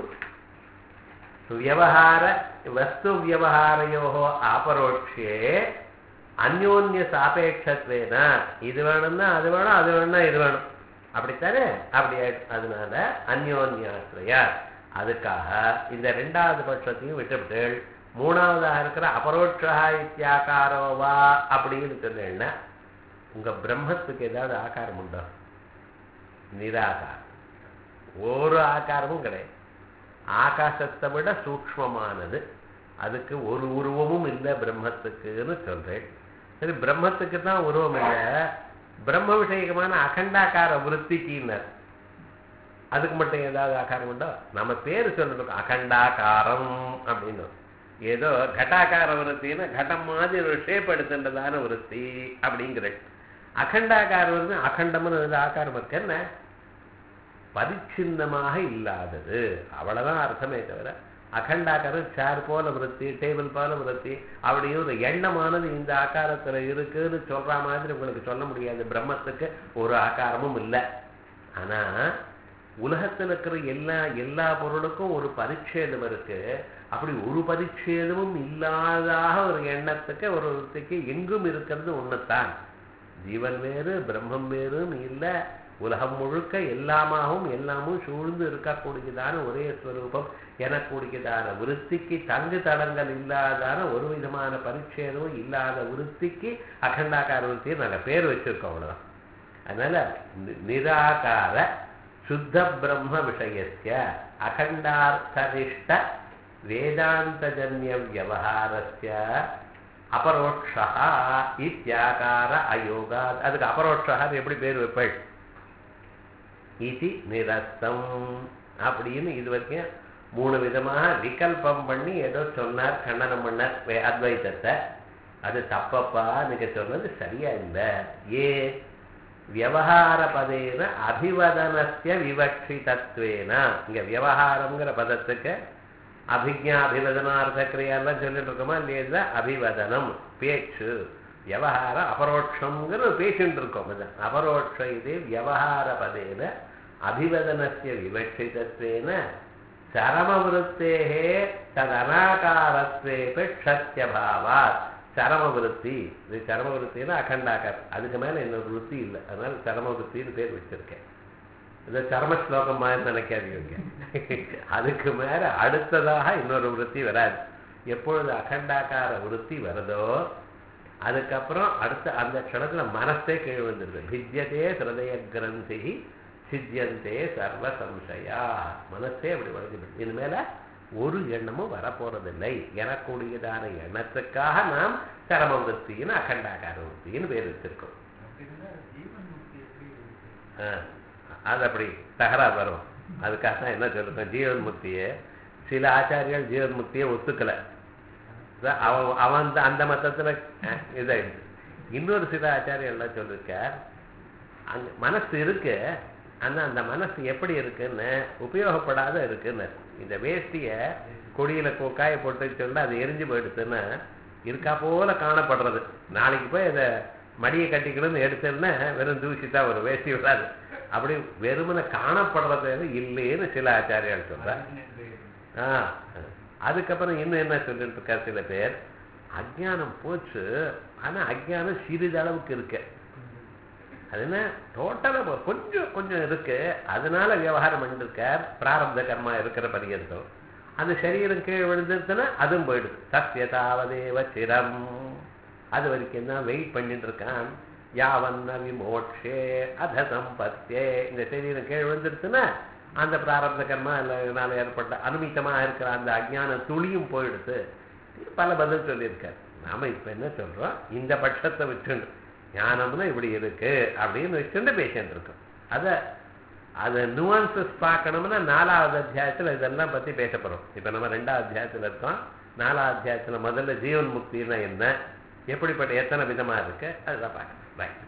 வியவகார வஸ்து வியவகாரையோ ஆபரோட்சே அந்யோன்ய சாபேட்சத்வேன இது வேணும்னா அது வேணும் அது வேணும்னா இது வேணும் அப்படித்தானே அப்படி ஆயிடுச்சு. அதனால அந்யோன்யாசிரியா அதுக்காக இந்த ரெண்டாவது பட்சத்தையும் விட்டுவிட்டு மூணாவதாக இருக்கிற அபரோட்சா இத்தியாகாரோவா அப்படின்னு சொன்னேன்னா உங்க பிரம்மத்துக்கு ஏதாவது ஆகாரம் உண்டோ நிராகாரம் ஒரு ஆகாரமும் கிடையாது ஆகாசத்தை விட சூக்ஷ்மமானது அதுக்கு ஒரு உருவமும் இல்லை பிரம்மத்துக்குன்னு சொல்றேன் சரி பிரம்மத்துக்கு தான் உருவம் இல்லை பிரம்ம விஷயகமான அகண்டாக்கார விருத்திக்கின்னர் அதுக்கு மட்டும் ஏதாவது ஆகாரம் உண்டோ நம்ம பேர் சொல்லிருக்கோம் அகண்டாகாரம் அப்படின்னு ஏதோ கட்டாக்கார விருத்தின்னு கட்டம் மாதிரி ஒரு ஷேப் எடுத்துன்றதான விருத்தி அப்படிங்கிற அகண்டாக்கார விருத்தி அகண்டம்னு ஏதாவது ஆகாரம் இருக்கு என்ன பரிச்சின்னமாக இல்லாதது அவ்வளவுதான் அர்த்தமே தவிர அகண்டாக்காரம் சேர் போல விருத்தி டேபிள் போல விருத்தி அப்படியும் ஒரு எண்ணமானது இந்த ஆகாரத்துல இருக்குன்னு சொல்ற மாதிரி உங்களுக்கு சொல்ல முடியாது பிரம்மத்துக்கு ஒரு ஆகாரமும் இல்லை ஆனா உலகத்துல இருக்கிற எல்லா எல்லா பொருளுக்கும் ஒரு பரிச்சேதம் இருக்கு அப்படி ஒரு பரிச்சேதமும் இல்லாதாக ஒரு எண்ணத்துக்கு ஒரு விருத்திக்கு எங்கும் இருக்கிறது ஒண்ணுத்தான் ஜீவன் வேறு பிரம்மம் வேறுன்னு இல்லை உலகம் முழுக்க எல்லாமாகவும் எல்லாமும் சூழ்ந்து இருக்கக்கூடியதான ஒரே ஸ்வரூபம் எனக்கூடியதான விருத்திக்கு தங்கு தடங்கள் இல்லாதான ஒரு விதமான பரிச்சேதமும் இல்லாத விருத்திக்கு அகண்டாக்கார விருத்தியை நாங்கள் பேர் வச்சிருக்கோம் அவ்வளவுதான் அதனால நி- நிராகார சுத்த பிரம்ம விஷயஸ்ய அகண்டார்த்தனிஷ்ட வேதாந்தஜன்ய வியவஹாரஸ்ய அபரோக்ஷா இத்தியாகார அயோகா அதுக்கு அபரோக்ஷான்னு எப்படி பேர் வைப்பேள் இது நிரஸ்தம் அப்படின்னு இது வரைக்கும் மூணு விதமாக விகல்பம் பண்ணி ஏதோ சொன்னார் கண்டனம் பண்ணார் வே- அத்வைத்தத்தை அது தப்பப்பா நீங்க சொன்னது சரியா இல்லை ஏ வியவஹார பதேன அபிவதனஸ்ய விவக்ஷிதத்வேன இங்க வியவஹாரம்ங்கிற பதத்துக்கு அபிஜா அபிவதனார்த்த கிரியாலாம் சொல்லிட்டு இருக்கோமா இல்லையா அபிவதனம் பேச்சு வியவஹார அபரோட்சம்ங்கிற ஒரு பேச்சுட்டு இருக்கோம் இது அபரோட்ச இது வியவஹார பதேன அபிவதனஸ்ய விவக்ஷிதத்வேன சரமவிருத்தேகே ததனாகாரத்வேப க்ஷத்யபாவாத் சரமவிருத்தி இது சரமவிருத்தின்னா அகண்டாக்கார் அதுக்கு மேல இன்னொரு விருத்தி இல்லை அதனால சரமவிருத்தின்னு பேர் வச்சிருக்கேன் இந்த சரம ஸ்லோகம் மாதிரி நினைக்காதீங்க அதுக்கு மேல அடுத்ததாக இன்னொரு விருத்தி வராது எப்பொழுது அகண்டாக்கார விருத்தி வருதோ அதுக்கப்புறம் அடுத்த அந்த க்ஷணத்துல மனசே கீழ் வந்துருது பிஜ்யதே ஹிருதய கிரந்தி சித்தியந்தே சர்வ சம்சயா மனசே அப்படி வளர்ந்து இது மேல ஒரு எண்ணமும் வரப்போறதில்லை எனக்கூடியதான எண்ணத்துக்காக நாம் கரம விற்பின்னு அகண்டாகார விற்பின்னு பேர் வச்சிருக்கோம் அப்படின்னா ஜீவன் முக்தி எப்படி ஆ, அது அப்படி தகராறு வரும் அதுக்காக தான் என்ன சொல்லுவேன் ஜீவன் முக்தியை சில ஆச்சாரிகள் ஜீவன் முக்தியை ஒத்துக்கல அதான் அவன் அவன் அந்த- அந்த மத்தத்துல அஹ், இதாயிடுச்சு இன்னொரு சில ஆச்சாரியெல்லாம் சொல்லியிருக்கார் அங்க மனசு இருக்கு ஆனா அந்த மனசு எப்படி இருக்குன்னு உபயோகப்படாத இருக்குன்னு இந்த வேஷ்டிய கொடியில கொ- காய போட்டு சொல்ல அது எரிஞ்சு போயிடுச்சுன்னா இருக்கா போல காணப்படுறது நாளைக்கு போய் அதை மடியை கட்டிக்கணும்னு எடுத்தேன்னா வெறும் தூசி தான் ஒரு வேஷ்டி விடாது அப்படி வெறுமனை காணப்படுறது இல்லைன்னு சில ஆச்சாரியால் சொல்றார் ஆ, அதுக்கப்புறம் இன்னும் என்ன சொல்லிட்டு இருக்கா சில பேர் அஜ்ஞானம் போச்சு ஆனா அஜ்ஞானம் சிறிதளவுக்கு இருக்கு அது என்ன டோட்டலா கொஞ்சம் கொஞ்சம் இருக்கு அதனால விவகாரம் பண்ணிருக்கார் பிராரப்த கர்மா இருக்கிற பரியந்தம் அந்த சரீரம் கீழே விழுந்துருச்சுன்னா அதுவும் போயிடுது சத்தியதாவதேவ சிரம் அது வரைக்கும் தான் வெயிட் பண்ணிட்டு இருக்கான் யாவன்ன விமோட்சே அத சம்பத்தே இந்த சரீரம் கீழே விழுந்துருச்சுன்னா அந்த பிராரப்த கர்மா இல்லைனால ஏற்பட்ட அனுமித்தமா இருக்கிற அந்த அஜ்ஞான துளியும் போயிடுது இது பல பதில் சொல்லியிருக்காரு நாம இப்ப என்ன சொல்றோம் இந்த பட்சத்தை வச்சுண்டு ஞானம்னா இப்படி இருக்கு அப்படின்னு வச்சுட்டு பேசிட்டு இருக்கோம் அத அதை நுவான்சஸ் பார்க்கணும்னா நாலாவது அத்தியாயத்துல இதெல்லாம் பத்தி பேச போறோம் இப்ப நம்ம ரெண்டாவது அத்தியாயத்துல இருக்கோம் நாலாவது அத்தியாயத்துல முதல்ல ஜீவன் முக்தினா என்ன எப்படிப்பட்ட எத்தனை விதமா இருக்கு அதுதான் பார்க்கணும் ரைட்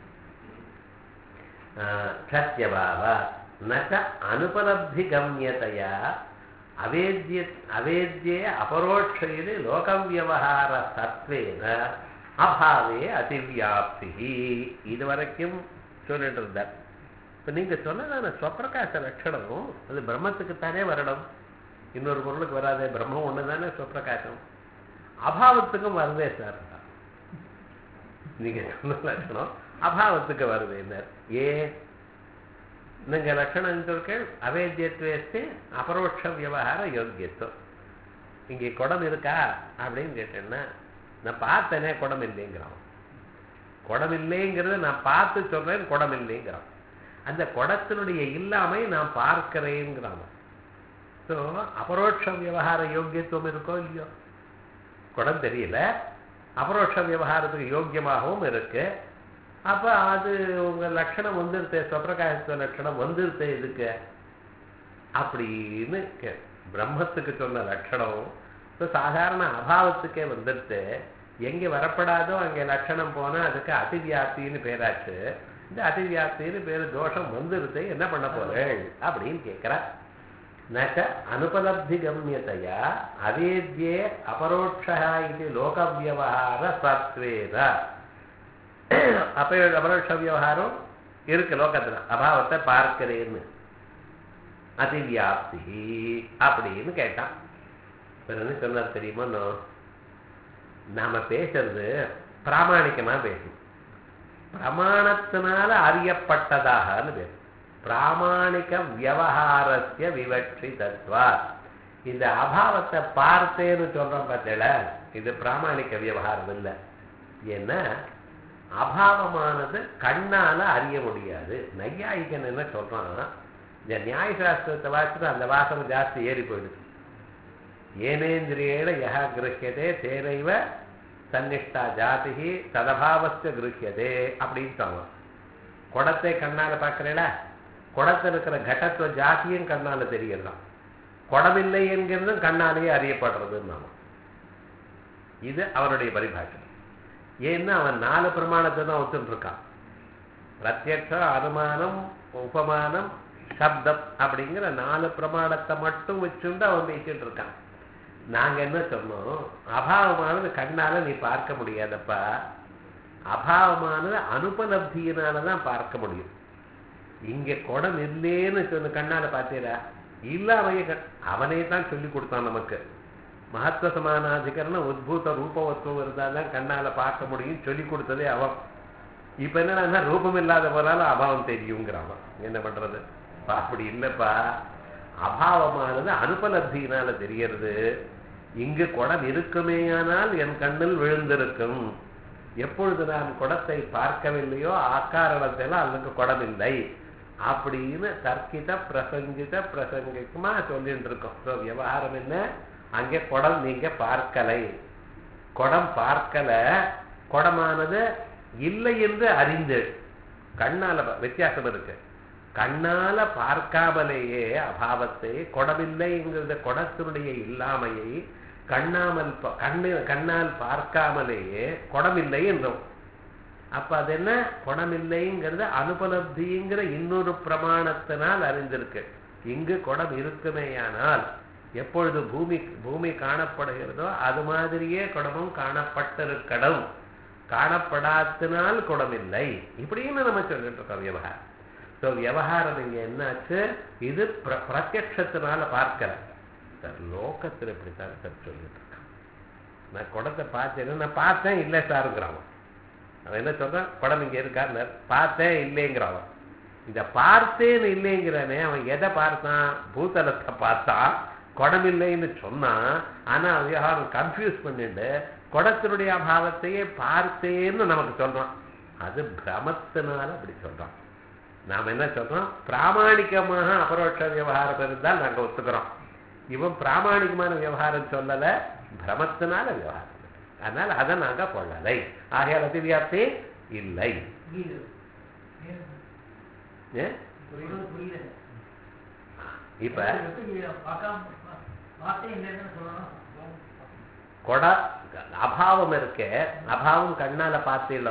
சத்யபாவ நச்ச அனுபலப்திகம்யதையா அவேத்ய அவேத்யே அபரோட்சையில் லோகவியவகார சத்வேன அபாவே அதிவியாப்தி இது வரைக்கும் சொல்லிட்டு இருந்தார் இப்ப நீங்க சொன்னதான ஸ்வப்பிரகாச லட்சணம் அது பிரம்மத்துக்குத்தானே வரணும் இன்னொரு பொருளுக்கு வராதே பிரம்மம் ஒண்ணுதானே ஸ்வப்பிரகாசம் அபாவத்துக்கும் வருதே சார் நீங்க சொன்ன லட்சணம் அபாவத்துக்கு வருது என்ன ஏன் நீங்க லட்சணம் சொல்கள் அவேத்தியத்துவஸ்து அபரோட்ச விவகார யோக்கியத்துவம் இங்கே குடம் இருக்கா அப்படின்னு கேட்டேன்னா நான் பார்த்தேனே குடம் இல்லைங்கிறான் குடம் இல்லைங்கிறத நான் பார்த்து சொல்றேன் குடம் இல்லைங்கிறான் அந்த குடத்தினுடைய இல்லாமை நான் பார்க்கிறேங்கிறான் ஸோ அபரோட்ச விவகார யோக்கியத்துவம் இருக்கோ இல்லையோ குடம் தெரியல அபரோட்ச விவகாரத்துக்கு யோக்கியமாகவும் இருக்கு அப்ப அது உங்க லட்சணம் வந்துருத்தே சுவப்பிரகாசத்துவ லட்சணம் வந்துருத்தே இதுக்கு அப்படின்னு கே- பிரம்மத்துக்கு சொன்ன லட்சணம் இப்போ சாதாரண அபாவத்துக்கே வந்துடுத்து எங்க வரப்படாதோ அங்கே லட்சணம் போனா அதுக்கு அதிவியாப்தின்னு பேராச்சு இந்த அதிவியாப்தின்னு பேரு தோஷம் வந்துருது என்ன பண்ண போறேள் அப்படின்னு கேட்கிறா நச்ச அனுபலப்தி கம்யதையா அவேத்யே அபரோட்சா இது லோகவியவகார சத்வேத அப்ப அபரோட்ச விவகாரம் இருக்கு லோகத்துல அபாவத்தை பார்க்கிறேன்னு அதிவியாப்தி அப்படின்னு கேட்டான் இவர் என்ன சொன்னார் தெரியுமா நான்? நாம பேசுறது பிராமாணிக்கமா பேசணும் பிரமாணத்தினால அறியப்பட்டதாகன்னு பேர் பிராமாணிக வியவகாரஸ்ய விவட்சி தத்வா இந்த அபாவத்தை பார்த்தேன்னு சொல்றோம் பார்த்தேல இது பிராமாணிக விவகாரம் இல்லை ஏன்னா அபாவமானது கண்ணால அறிய முடியாது நையாயிகன் என்ன சொல்றான் இந்த நியாய சாஸ்திரத்தை வாசிட்டு அந்த வாசம் ஜாஸ்தி ஏறி போயிடுது ஏனேந்திரியேன யஹ கிரஹியதே தேனைவ தன்னிஷ்டா ஜாதிகி ததபாவஸ்த கிரஹியதே அப்படின்னு சொல்லுவான் குடத்தை கண்ணால பார்க்கிறேடா குடத்தில் இருக்கிற கடத்துவ ஜாதியும் கண்ணால தெரியலாம் குடமில்லை என்கிறதும் கண்ணாலேயே அறியப்படுறதுன்னு நாம இது அவனுடைய பரிபாஷை ஏன்னா அவன் நாலு பிரமாணத்தை தான் ஒத்துட்டு இருக்கான் பிரத்யக்ஷ அனுமானம் உபமானம் சப்தம் அப்படிங்கிற நாலு பிரமாணத்தை மட்டும் வச்சுட்டு அவன் பேசிட்டு இருக்கான் நாங்க என்ன சொன்னோம் அபாவமானது கண்ணால நீ பார்க்க முடியாதப்பா அபாவமானது அனுபலப்தியினால தான் பார்க்க முடியும் இங்க குடம் இல்லேன்னு சொன்ன கண்ணால பார்த்தீரா இல்லாமைய கண் அவனே தான் சொல்லி கொடுத்தான் நமக்கு மகத்துவ சமானாதிகரணம் உத்பூத ரூபவத்துவம் இருந்தால் தான் கண்ணால பார்க்க முடியும் சொல்லி கொடுத்ததே அவன் இப்ப என்னன்னா ரூபம் இல்லாத போனால அபாவம் தெரியுங்கிறான் அவன். என்ன பண்றது அப்பா, அப்படி இல்லப்பா அபாவமானது அனுபலப்தியினால தெரியறது இங்கு குடம் இருக்குமேயானால் என் கண்ணில் விழுந்திருக்கும் எப்பொழுது நான் குடத்தை பார்க்கவில்லையோ அக்காரணத்தில் அன்னைக்கு குடம் இல்லை அப்படின்னு தர்க்கித பிரசங்கித பிரசங்கிக்குமா சொல்லிட்டு இருக்கோம் ஸோ விவகாரம் என்ன அங்கே குடம் நீங்க பார்க்கலை குடம் பார்க்கல குடமானது இல்லை என்று அறிந்து கண்ணால பா- வித்தியாசம் இருக்கு கண்ணால பார்க்காமலேயே அபாவத்தை குடமில்லைங்கிறத குடத்தினுடைய இல்லாமையை கண்ணாமல் ப- கண்ணு கண்ணால் பார்க்காமலேயே குடமில்லை என்றோம் அப்ப அது என்ன குடமில்லைங்கிறது அனுபலப்திங்கிற இன்னொரு பிரமாணத்தினால் அறிந்திருக்கு இங்கு குடம் இருக்குமேயானால் எப்பொழுது பூமி பூமி காணப்படுகிறதோ அது மாதிரியே குடமும் காணப்பட்டிருக்கடும் காணப்படாத்தினால் குடமில்லை இப்படின்னு நம்ம சொல்லிட்டு இருக்கோம் விவகாரம் ஸோ விவகாரம் இங்க என்னாச்சு இது பிர பிரத்யக்ஷத்தினால பார்க்கல சார் லோகத்தில் இப்படித்தான் சார் சொல்லிட்டு இருக்கான் நான் குடத்தை பார்த்தேன் நான் பார்த்தேன் இல்லை சாருங்கிறான் அவன் என்ன சொல்றான் படம் இங்க இருக்கான்னு பார்த்தேன் இல்லைங்கிறான் இந்த பார்த்தேன்னு இல்லைங்கிறானே அவன் எதை பார்த்தான் பூதலத்தை பார்த்தான் குடம் இல்லைன்னு சொன்னான் ஆனா விவகாரம் கன்ஃபியூஸ் பண்ணிட்டு குடத்தினுடைய அபாவத்தையே பார்த்தேன்னு நமக்கு சொல்றான் அது பிரமத்தினால அப்படி சொல்றான் நாம என்ன சொல்றோம் பிராமாணிகமாக அபரோட்ச விவகாரம் இருந்தால் நாங்க ஒத்துக்கிறோம் இவன் பிராமாணிகமான விவகாரம் சொல்லல பிரமத்தினால விவகாரம் அதனால அதை நாங்க கொள்ளலை ஆகையால் அதிவியாப்தி இல்லை புரியுது ஏ? புரியுது புரியுது இப்ப எப்படி பார்க்காம பார்த்தே இல்லைன்னு சொல்லணும் கொட அபாவம் இருக்கே அபாவம் கண்ணால பார்த்தீங்களோ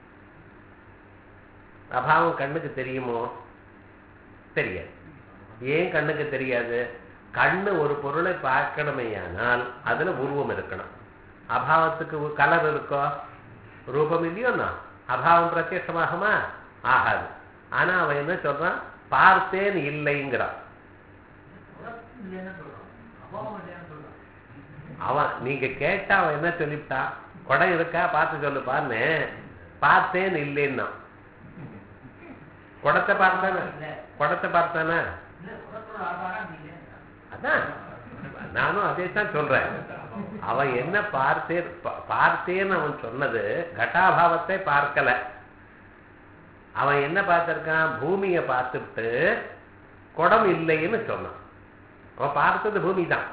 அபாவம் கண்ணுக்கு தெரியுமோ தெரியாது ஏன் கண்ணுக்கு தெரியாது கண்ணு ஒரு பொருளை பார்க்கணுமேயானால் அதுல உருவம் இருக்கணும் அபாவத்துக்கு கலர் இருக்கோ ரூபம் இல்லையோண்ணா அபாவம் பிரத்யட்சமாகுமா ஆகாது ஆனா அவன் என்ன சொல்றான் பார்த்தேன் இல்லைங்கிறான் இல்லைன்னு சொல்றோம் அபாவம் இல்லைன்னு சொல்றோம் அவன் நீங்க கேட்டா அவன் என்ன சொல்லிவிட்டான் குடம் இருக்கா பார்த்து சொல்லுப்பான்னு பார்த்தேன் இல்லைன்னா குடத்தை பார்த்தானே இல்ல குடத்தை பார்த்தானே இல்ல குடத்தோட ஆதாரம் இல்லை அதான் நானும் அதே தான் சொல்றேன் அவன் என்ன பார்த்தேன் பா- பார்த்தேன்னு அவன் சொன்னது கட்டாபாவத்தை பார்க்கல அவன் என்ன பார்த்திருக்கான் பூமியை பார்த்துட்டு குடம் இல்லைன்னு சொன்னான் அவன் பார்த்தது பூமி தான்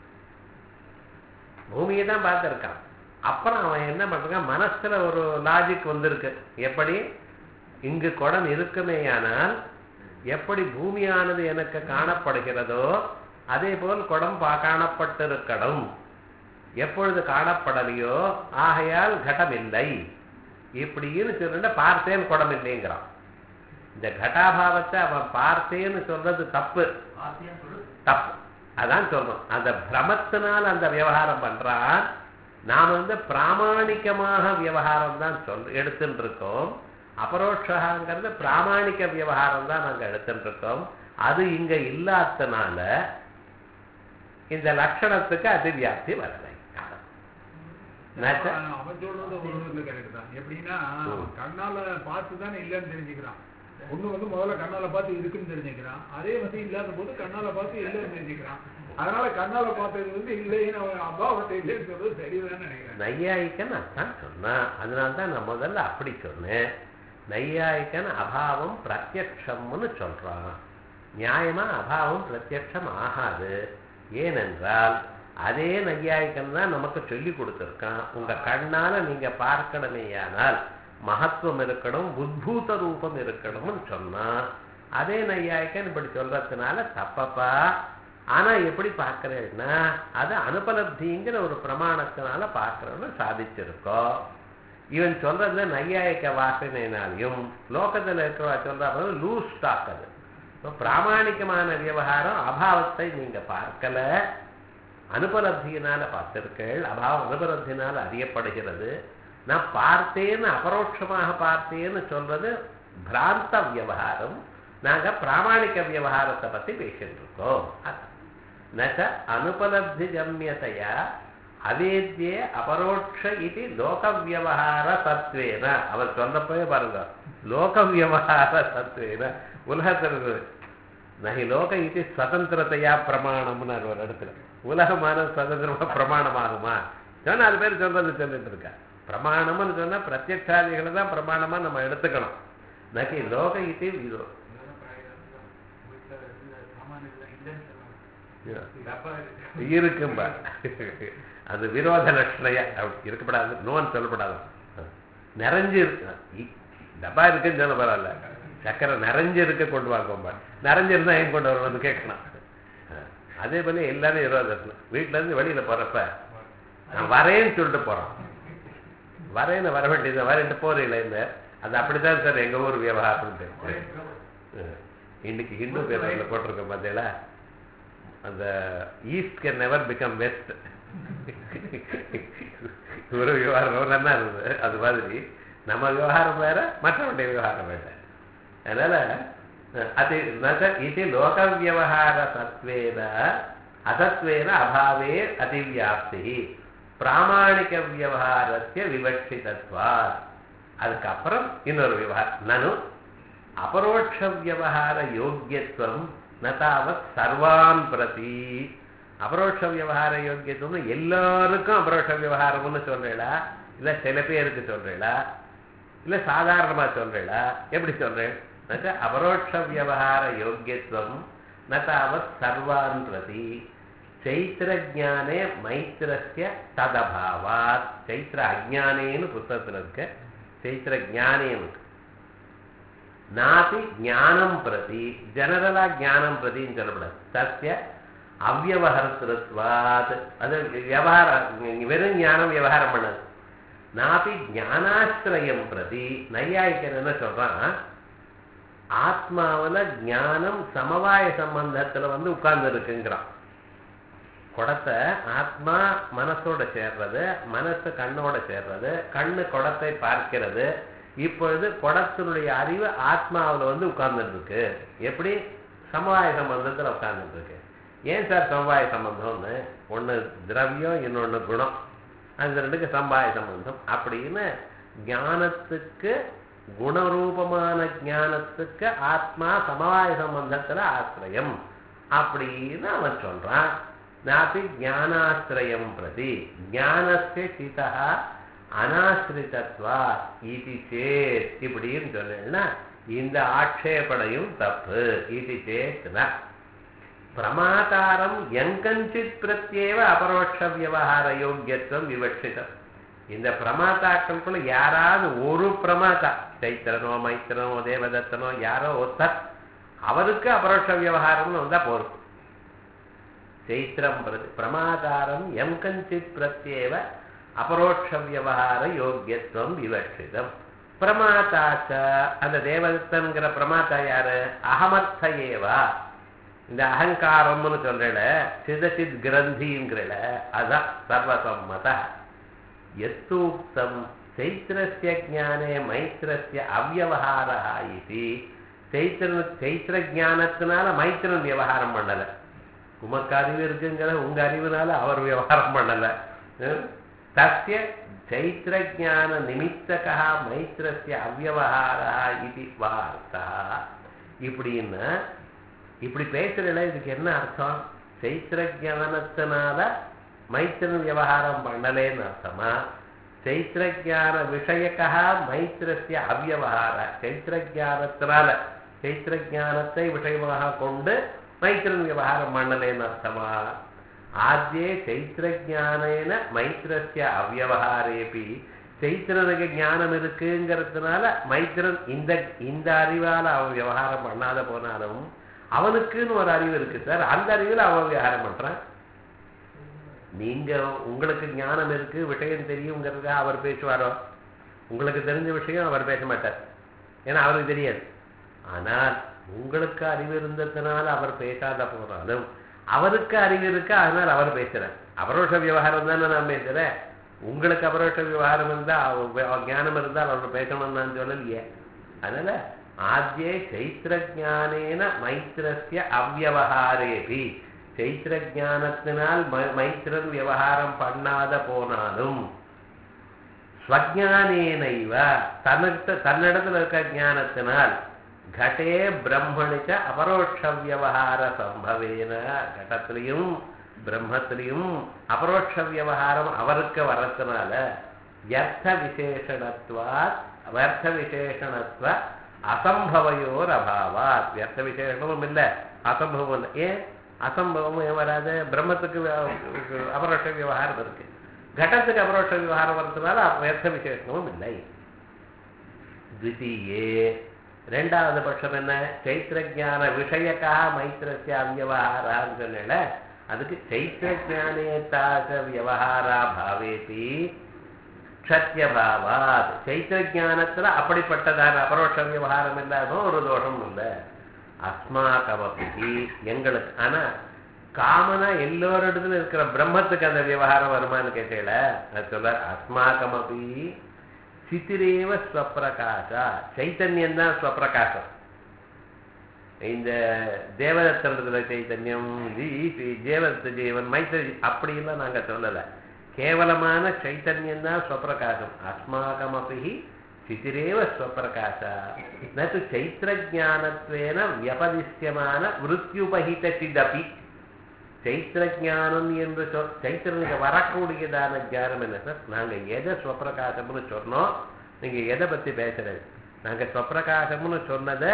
பூமியை தான் பார்த்திருக்கான் அப்புறம் அவன் என்ன பண்றான் மனசுல ஒரு லாஜிக் வந்திருக்கு எப்படி இங்கு குடம் இருக்குமேயானால் எப்படி பூமியானது எனக்கு காணப்படுகிறதோ அதே போல் குடம் பா காணப்பட்டிருக்கணும் எப்பொழுது காணப்படலையோ ஆகையால் கடம் இல்லை இப்படின்னு சொல்லிட்டு பார்த்தேன் குடம் இல்லைங்கிறான் இந்த கட்டாபாவத்தை அவன் பார்த்தேன்னு சொல்றது தப்பு பார்த்தேன்னு சொல்லு தப்பு அதான் சொல்றோம் அந்த பிரமத்தினால் அந்த விவகாரம் பண்றான் நாம் வந்து பிராமாணிகமாக விவகாரம் தான் சொல் எடுத்துட்டு இருக்கோம் அபரோட்சகாங்கிறது பிராமாணிக விவகாரம் தான் நாங்க எடுத்துட்டு இருக்கோம் அது இங்க இல்லாதனால இந்த லட்சணத்துக்கு அதிவியாப்தி வரலை நச்ச- அவன் அவன் சொல்றது ஒரு விதத்துல correct தான் எப்படின்னா அவன் கண்ணால பார்த்து தானே இல்லைன்னு தெரிஞ்சுக்கிறான் ஒண்ணு வந்து முதல்ல கண்ணால பார்த்து இருக்குன்னு தெரிஞ்சுக்கிறான் அதே வந்து இல்லாத போது கண்ணால பார்த்து இல்லைன்னு தெரிஞ்சுக்கிறான் அதனால கண்ணால பார்த்தது வந்து இல்லைன்னு அவன் அபாவத்தை இல்லைன்னு சொல்றது சரிதான் நினைக்கிறேன் நையாயிக்கன் அதான் சொன்னான் அதனால தான் நான் முதல்ல அப்படி சொன்னேன் நையாயிக்கன் அபாவம் பிரத்யக்ஷம்னு சொல்றான் நியாயமா அபாவம் பிரத்யக்ஷம் ஆகாது ஏனென்றால் அதே நையாயிக்கன் தான் நமக்கு சொல்லி கொடுத்துருக்கான் உங்க கண்ணால நீங்க பார்க்கணுமேயானால் மகத்துவம் இருக்கணும் உத்பூத ரூபம் இருக்கணும்னு சொன்னா அதே நையாயிக்கன் இப்படி சொல்றதுனால தப்பப்பா ஆனா எப்படி பார்க்கறேன்னா அது அனுபலப்திங்கிற ஒரு பிரமாணத்தினால பார்க்கறோம்னு சாதிச்சிருக்கோம் இவன் சொல்றதுல நையாயிக்க வாசனைனாலையும் லோகத்துல இருக்கிறவா சொல்ற லூஸ் ஸ்டாக் அது இப்போ பிராமாணிகமான விவகாரம் அபாவத்தை நீங்க பார்க்கல அனுபலப்தியினால பார்த்திருக்கள் அபாவம் அனுபலப்தியினால அறியப்படுகிறது நான் பார்த்தேன்னு அபரோட்சமாக பார்த்தேன்னு சொல்றது பிராந்த விவகாரம் நாங்க பிராமாணிக விவகாரத்தை பத்தி பேசிட்டு இருக்கோம் அதான். நச்ச அனுபலப்தி கம்யதையா அவேத்தியே அபரோட்ச இது லோக வியவகார சத்வேன அவர் சொன்னப்பவே பாருங்க லோக வியவகார சத்வேன உலகத்தில் நகி லோக இது சுதந்திரத்தையா பிரமாணம்னு ஒரு இடத்துல உலகமான சுதந்திரமா பிரமாணமாகுமா சொன்னா நாலு பேர் சொல்றது சொல்லிட்டு இருக்கா பிரமாணம்னு சொன்னா பிரத்யக்ஷாதிகளை தான் பிரமாணமா நம்ம எடுத்துக்கணும் நகி லோக இது விதோ இருக்கும்பா அது விரோத லட்சணையா அப்படி இருக்கப்படாது நோன்னு சொல்லப்படாது நிறைஞ்சு இருக்கு இ- டப்பா இருக்குன்னு சொல்ல பரவாயில்ல சக்கரை நிறைஞ்சு இருக்க கொண்டு வாங்கம்பா நிறைஞ்சிருந்தா ஏன் கொண்டு வரணும்னு கேட்கணும் அதே போல எல்லாரும் விரோத லட்சணம் வீட்டுல இருந்து வெளியில போறப்ப நான் வரேன்னு சொல்லிட்டு போறோம் வரேன்னு வர வேண்டியது வரேன்ட்டு போறீங்களே இந்த அது அப்படித்தான் சார் எங்க ஊர் விவகாரம் இன்னைக்கு ஹிந்து பேரில் போட்டிருக்கோம் பார்த்தீங்களா அந்த east can never become west ஒரு விவகாரம் நல்லா இருந்தது அது மாதிரி நம்ம விவகாரம் வேற மற்றவருடைய விவகாரம் வேற அதனால அது நக இது லோக விவகார சத்வேன அசத்வேன அபாவே அதிவியாப்தி பிராமணிக விவகாரத்திய விவட்சிதத்வா அதுக்கப்புறம் இன்னொரு விவகாரம் நனு அபரோட்ச விவகார யோக்கியத்துவம் நதாவத் சர்வான் பிரதி அபரோட்ச விவகார யோக்கியத்துவம்னு எல்லாருக்கும் அபரோட்ச விவகாரம்னு சொல்றீங்களா இல்ல சில பேருக்கு சொல்றீங்களா இல்ல சாதாரணமா சொல்றீங்களா எப்படி சொல்றேன் அபரோட்ச விவகார யோக்கியத்துவம் நதாவத் சர்வான் பிரதி சைத்திரஜானே மைத்திரஸ்ய ததபாவாத் சைத்திர அஜானேன்னு புத்தகத்தில் இருக்க சைத்திர ஜானேன்னு நாதி ஞானம் பிரதி ஜெனரலா ஞானம் பிரதின்னு சொல்லப்படாது சத்திய அவ்வவஹர்த்திருத்வாத் அது விவகாரம் வெறும் ஞானம் விவகாரம் பண்ணது நாபி ஞானாசிரயம் பிரதி நையாயிக்கன் என்ன சொல்றான் ஆத்மாவுல ஞானம் சமவாய சம்பந்தத்துல வந்து உட்கார்ந்து இருக்குங்கிறான் குடத்தை ஆத்மா மனசோட சேர்றது மனசு கண்ணோட சேர்றது கண்ணு குடத்தை பார்க்கிறது இப்பொழுது குடத்தினுடைய அறிவு ஆத்மாவில் வந்து உட்கார்ந்துட்டு இருக்கு எப்படி சமவாய சம்பந்தத்தில் உட்கார்ந்துட்டு இருக்கு ஏன் சார் சமவாய சம்பந்தம்னு ஒன்று திரவியம் இன்னொன்று குணம் அந்த ரெண்டுக்கு சம்பாய சம்பந்தம் அப்படின்னு ஞானத்துக்கு குணரூபமான ஞானத்துக்கு ஆத்மா சமவாய சம்பந்தத்துல ஆசிரியம் அப்படின்னு அவன் சொல்றான் நாப்பி ஞானாசிரயம் பிரதி ஞானஸ்ய சிதா அனாசிரிதத்வா இது சேத் இப்படின்னு சொன்னேன்னா இந்த ஆட்சேபனையும் தப்பு இது சேத்னா பிரமாதாரம் எங்கஞ்சித் பிரத்யேவ அபரோட்ச விவகார யோக்கியத்துவம் விவட்சிதம் இந்த பிரமாதாக்களுக்குள்ள யாராவது ஒரு பிரமாதா சைத்திரனோ மைத்திரனோ தேவதத்தனோ யாரோ ஒருத்தர் அவருக்கு அபரோட்ச விவகாரம்னு வந்தா போதும் சைத்திரம் பிரதி பிரமாதாரம் எம் கஞ்சித் பிரத்யேவ அபரோட்ச விவகார யோக்கியத்துவம் விவட்சிதம் பிரமாதாச்ச அந்த தேவதத்தன்கிற பிரமாதா யாரு அகமர்த்த ஏவா இந்த அகங்காரம்னு சொல்றல சிதசித் கிரந்திங்கிறல அதான் சர்வசம்மத எத்தூக்தம் சைத்திரஸ்ய ஜானே மைத்திரஸ்ய அவ்வவகாரா இது சைத்திரன் சைத்திர ஜானத்தினால மைத்திரன் விவகாரம் பண்ணல உமக்கு அறிவு இருக்குங்கிற உங்க அறிவுனால அவர் விவகாரம் பண்ணல ஹம்? தஸ்ய சைத்திர ஜான நிமித்தகா மைத்திரஸ்ய அவ்வவகாரா இது வார்த்தா இப்படின்னா இப்படி பேசுறல இதுக்கு என்ன அர்த்தம் சைத்திர ஜானத்தினால மைத்திரன் விவகாரம் பண்ணலேன்னு அர்த்தமா சைத்திர ஜான விஷயக்கா மைத்திரஸ்ய அவ்வவகார சைத்திர ஜானத்தினால சைத்திர ஜானத்தை விஷயமாக கொண்டு மைத்திரன் விவகாரம் பண்ணலேன்னு அர்த்தமா ஆத்தியே சைத்திர ஜானேன மைத்திரஸ்ய அவ்வவகாரேபி சைத்திரனுக்கு ஞானம் இருக்குங்கிறதுனால மைத்திரன் இந்த இந்த அறிவால அவன் விவகாரம் பண்ணாத போனாலும் அவனுக்குன்னு ஒரு அறிவு இருக்கு சார் அந்த அறிவில் அவன் விவகாரம் பண்றான் நீங்க உங்களுக்கு ஞானம் இருக்கு விஷயம் தெரியுங்கிறத அவர் பேசுவாரோ உங்களுக்கு தெரிஞ்ச விஷயம் அவர் பேச மாட்டார் ஏன்னா அவருக்கு தெரியாது ஆனால் உங்களுக்கு அறிவு இருந்ததுனால அவர் பேசாத போனாலும் அவருக்கு அறிவு இருக்கு அதனால் அவர் பேசுறார் அபரோஷ விவகாரம் தானே நான் பேசுறேன் உங்களுக்கு அபரோஷ விவகாரம் இருந்தா அவ- ஞானம் இருந்தால் அவர் பேசணும்னு நான் சொல்லலையே அதனால ஆத்தியே சைத்திர ஜானேன மைத்திரஸ்ய அவ்வவகாரேபி சைத்திர ஜானத்தினால் ம- மைத்திரன் விவகாரம் பண்ணாத போனாலும் ஸ்வஜானேனைவ தன்னிட்ட தன்னிடத்தில் இருக்க ஞானத்தினால் கடே பிரம்மணிச்ச அபரோட்ச வியவகார சம்பவேன கடத்திலையும் பிரம்மத்திலையும் அபரோட்ச வியவகாரம் அவருக்கு வரத்தினால வியர்த்த விசேஷணத்துவா வியர்த்த விசேஷணத்துவ அசம்பவையோர் அபாவாத் வியர்த்த விசேஷமும் இல்லை அசம்பவம் இல்லை ஏன் அசம்பவமும் ஏன் வராது பிரம்மத்துக்கு வி- அபரோஷ விவகாரம் இருக்கு கடத்துக்கு அபரோஷ விவகாரம் வர்றதுனால அர்த்த விசேஷமும் இல்லை द्वितीये ரெண்டாவது பட்சம் என்ன சைத்திரஜான விஷயக்கா மைத்திரஸ்ய அவ்வகாரான்னு சொன்னேன்ல அதுக்கு சைத்திரஜானே தாச வியவஹாரா பாவேபி க்ஷத்யபாவாத் சைத்திரஜானத்துல அப்படிப்பட்டதான அபரோஷ விவகாரம் இல்லாதும் ஒரு தோஷம் இல்லை அஸ்மாகமபி எங்களுக்கு ஆனா காமனா எல்லோரிடத்துல இருக்கிற பிரம்மத்துக்கு அந்த விவகாரம் வருமான்னு கேட்டேல அது சொல்ல அஸ்மாகமபி சித்திரேவ ஸ்வப்பிரகாசா சைத்தன்யம் தான் ஸ்வப்பிரகாசம் இந்த தேவதத்திரத்துல சைத்தன்யம் ஈ- தேவதத்த ஜீவன் மைத்திரி அப்படிலாம் நாங்க சொல்லல கேவலமான சைத்தன்யம் தான் ஸ்வப்பிரகாசம் அஸ்மாகமபி சித்திரேவ ஸ்வப்பிரகாசா நது சைத்திரஜானத்வேன வியபதிஷ்யமான விருத்தியுபகித சிதபி சைத்திரஜானம் என்று சொல் சைத்திரனுக்கு வரக்கூடியதான ஞானம் என்ன சார் நாங்க எதை ஸ்வப்பிரகாசம்னு சொன்னோம் நீங்க எதை பத்தி பேசுறது நாங்க ஸ்வப்பிரகாசம்னு சொன்னதை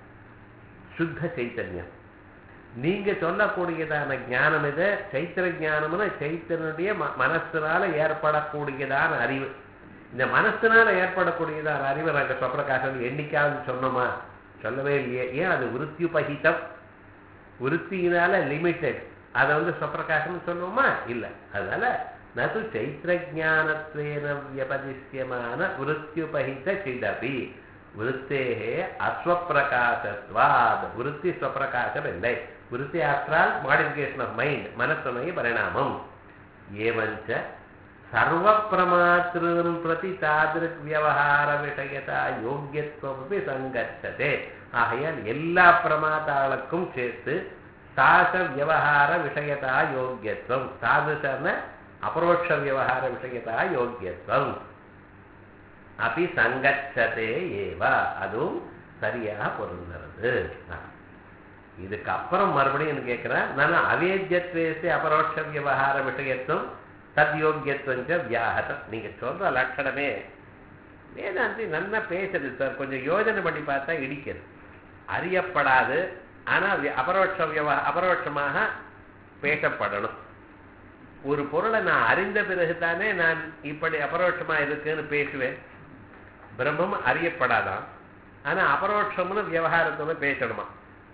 சுத்த சைத்தன்யம் நீங்க சொல்லக்கூடியதான ஞானம் இது சைத்திர ஞானம்னு சைத்தனுடைய ம- மனசினால ஏற்படக்கூடியதான அறிவு இந்த மனசினால ஏற்படக்கூடியதான அறிவை நாங்க ஸ்வப்பிரகாசம் என்னைக்காவது சொன்னோமா சொல்லவே இல்லையே ஏன் அது விருத்தியுபகிதம் விருத்தியினால லிமிட்டெட் அதை வந்து ஸ்வப்பிரகாசம் சொல்லுவோமா இல்லை அதனால நது சைத்திரஜானத்வேன வியபதிஷ்யமான விருத்தியுபகித சிதபி விருத்தேகே அஸ்வப்பிரகாசத்வாத் விருத்தி ஸ்வப்பிரகாசம் இல்லை விருத்தி ஆற்றால் மாடிஃபிகேஷன் ஆஃப் மைண்ட் மனசுடைய பரிணாமம் ஏவஞ்ச சர்வப்பிரமாத்திரம் பிரதி தாதிருக் வியவகார விஷயதா யோக்கியத்துவமபி சங்கச்சதே ஆகையால் எல்லா பிரமாதாளுக்கும் சேர்த்து தாச வியவகார விஷயதா யோக்கியத்துவம் தாதுசன அபரோட்ச வியவகார விஷயதா யோக்கியத்துவம் அப்படி சங்கச்சதே ஏவ அதுவும் சரியாக பொருந்துறது இதுக்கு அப்புறம் மறுபடியும் என்ன கேட்கிறேன் நான் அவேத்தியத்வேசே அபரோட்ச வியவகார விஷயத்துவம் தத்யோக்கியத்துவம் ச வியாகதம் நீங்க சொல்ற லட்சணமே வேதாந்தி நல்லா பேசுது சார் கொஞ்சம் யோஜனை பண்ணி பார்த்தா இடிக்கிறது அறியப்படாது ஆனா வி- அபரோட்ச வியவ அபரோட்சமாக பேசப்படணும் ஒரு பொருளை நான் அறிந்த பிறகுதானே நான் இப்படி அபரோட்சமா இருக்குன்னு பேசுவேன் பிரம்மம் அறியப்படாதான் ஆனா அபரோட்சம்னு விவகாரத்தோட பேசணுமா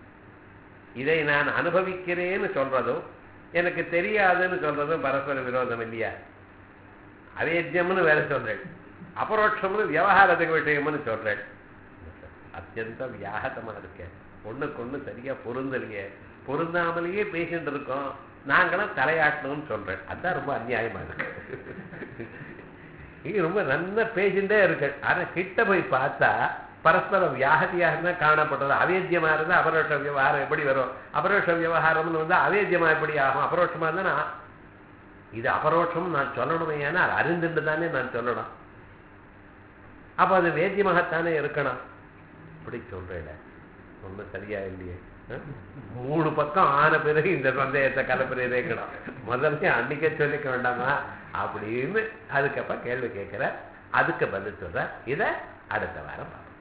இதை நான் அனுபவிக்கிறேன்னு சொல்றதும் எனக்கு தெரியாதுன்னு சொல்றதும் பரஸ்பர விரோதம் இல்லையா அவேத்தியம்னு வேற சொல்றேன் அபரோட்சம்னு விவகாரத்துக்கு விஷயம்னு சொல்றேன் அத்தியந்த வியாகதமா இருக்கேன் ஒண்ணுக்கு ஒண்ணு சரியா பொருந்தலையே பொருந்தாமலேயே பேசிட்டு இருக்கோம் நாங்களும் தலையாட்டணும்னு சொல்றேன் அதான் ரொம்ப அநியாயமா இருக்கு இது ரொம்ப நல்லா பேசிட்டே இருக்கு ஆனா கிட்ட போய் பார்த்தா பரஸ்பரம் வியாகதியாக இருந்தா காணப்படுறது அவேத்தியமா இருந்தா அபரோஷ விவகாரம் எப்படி வரும் அபரோஷ விவகாரம்னு வந்தா அவேத்தியமா எப்படி ஆகும் அபரோஷமா இருந்தா நான் இது அபரோஷம் நான் சொல்லணுமே ஏன்னா அது அறிந்துட்டு தானே நான் சொல்லணும் அப்ப அது வேத்தியமாகத்தானே இருக்கணும் இப்படி சொல்றேன் ஒன்றும் சரியா இல்லையே ஆ? மூணு பக்கம் ஆன பிறகு இந்த சந்தேகத்தை கலப்புரை இருக்கணும் முதல்ல அன்னைக்கே சொல்லிக்க வேண்டாமா அப்படின்னு அதுக்கப்புறம் கேள்வி கேட்கிற அதுக்கு பதில் சொல்ற இதை அடுத்த வாரம் பார்ப்போம்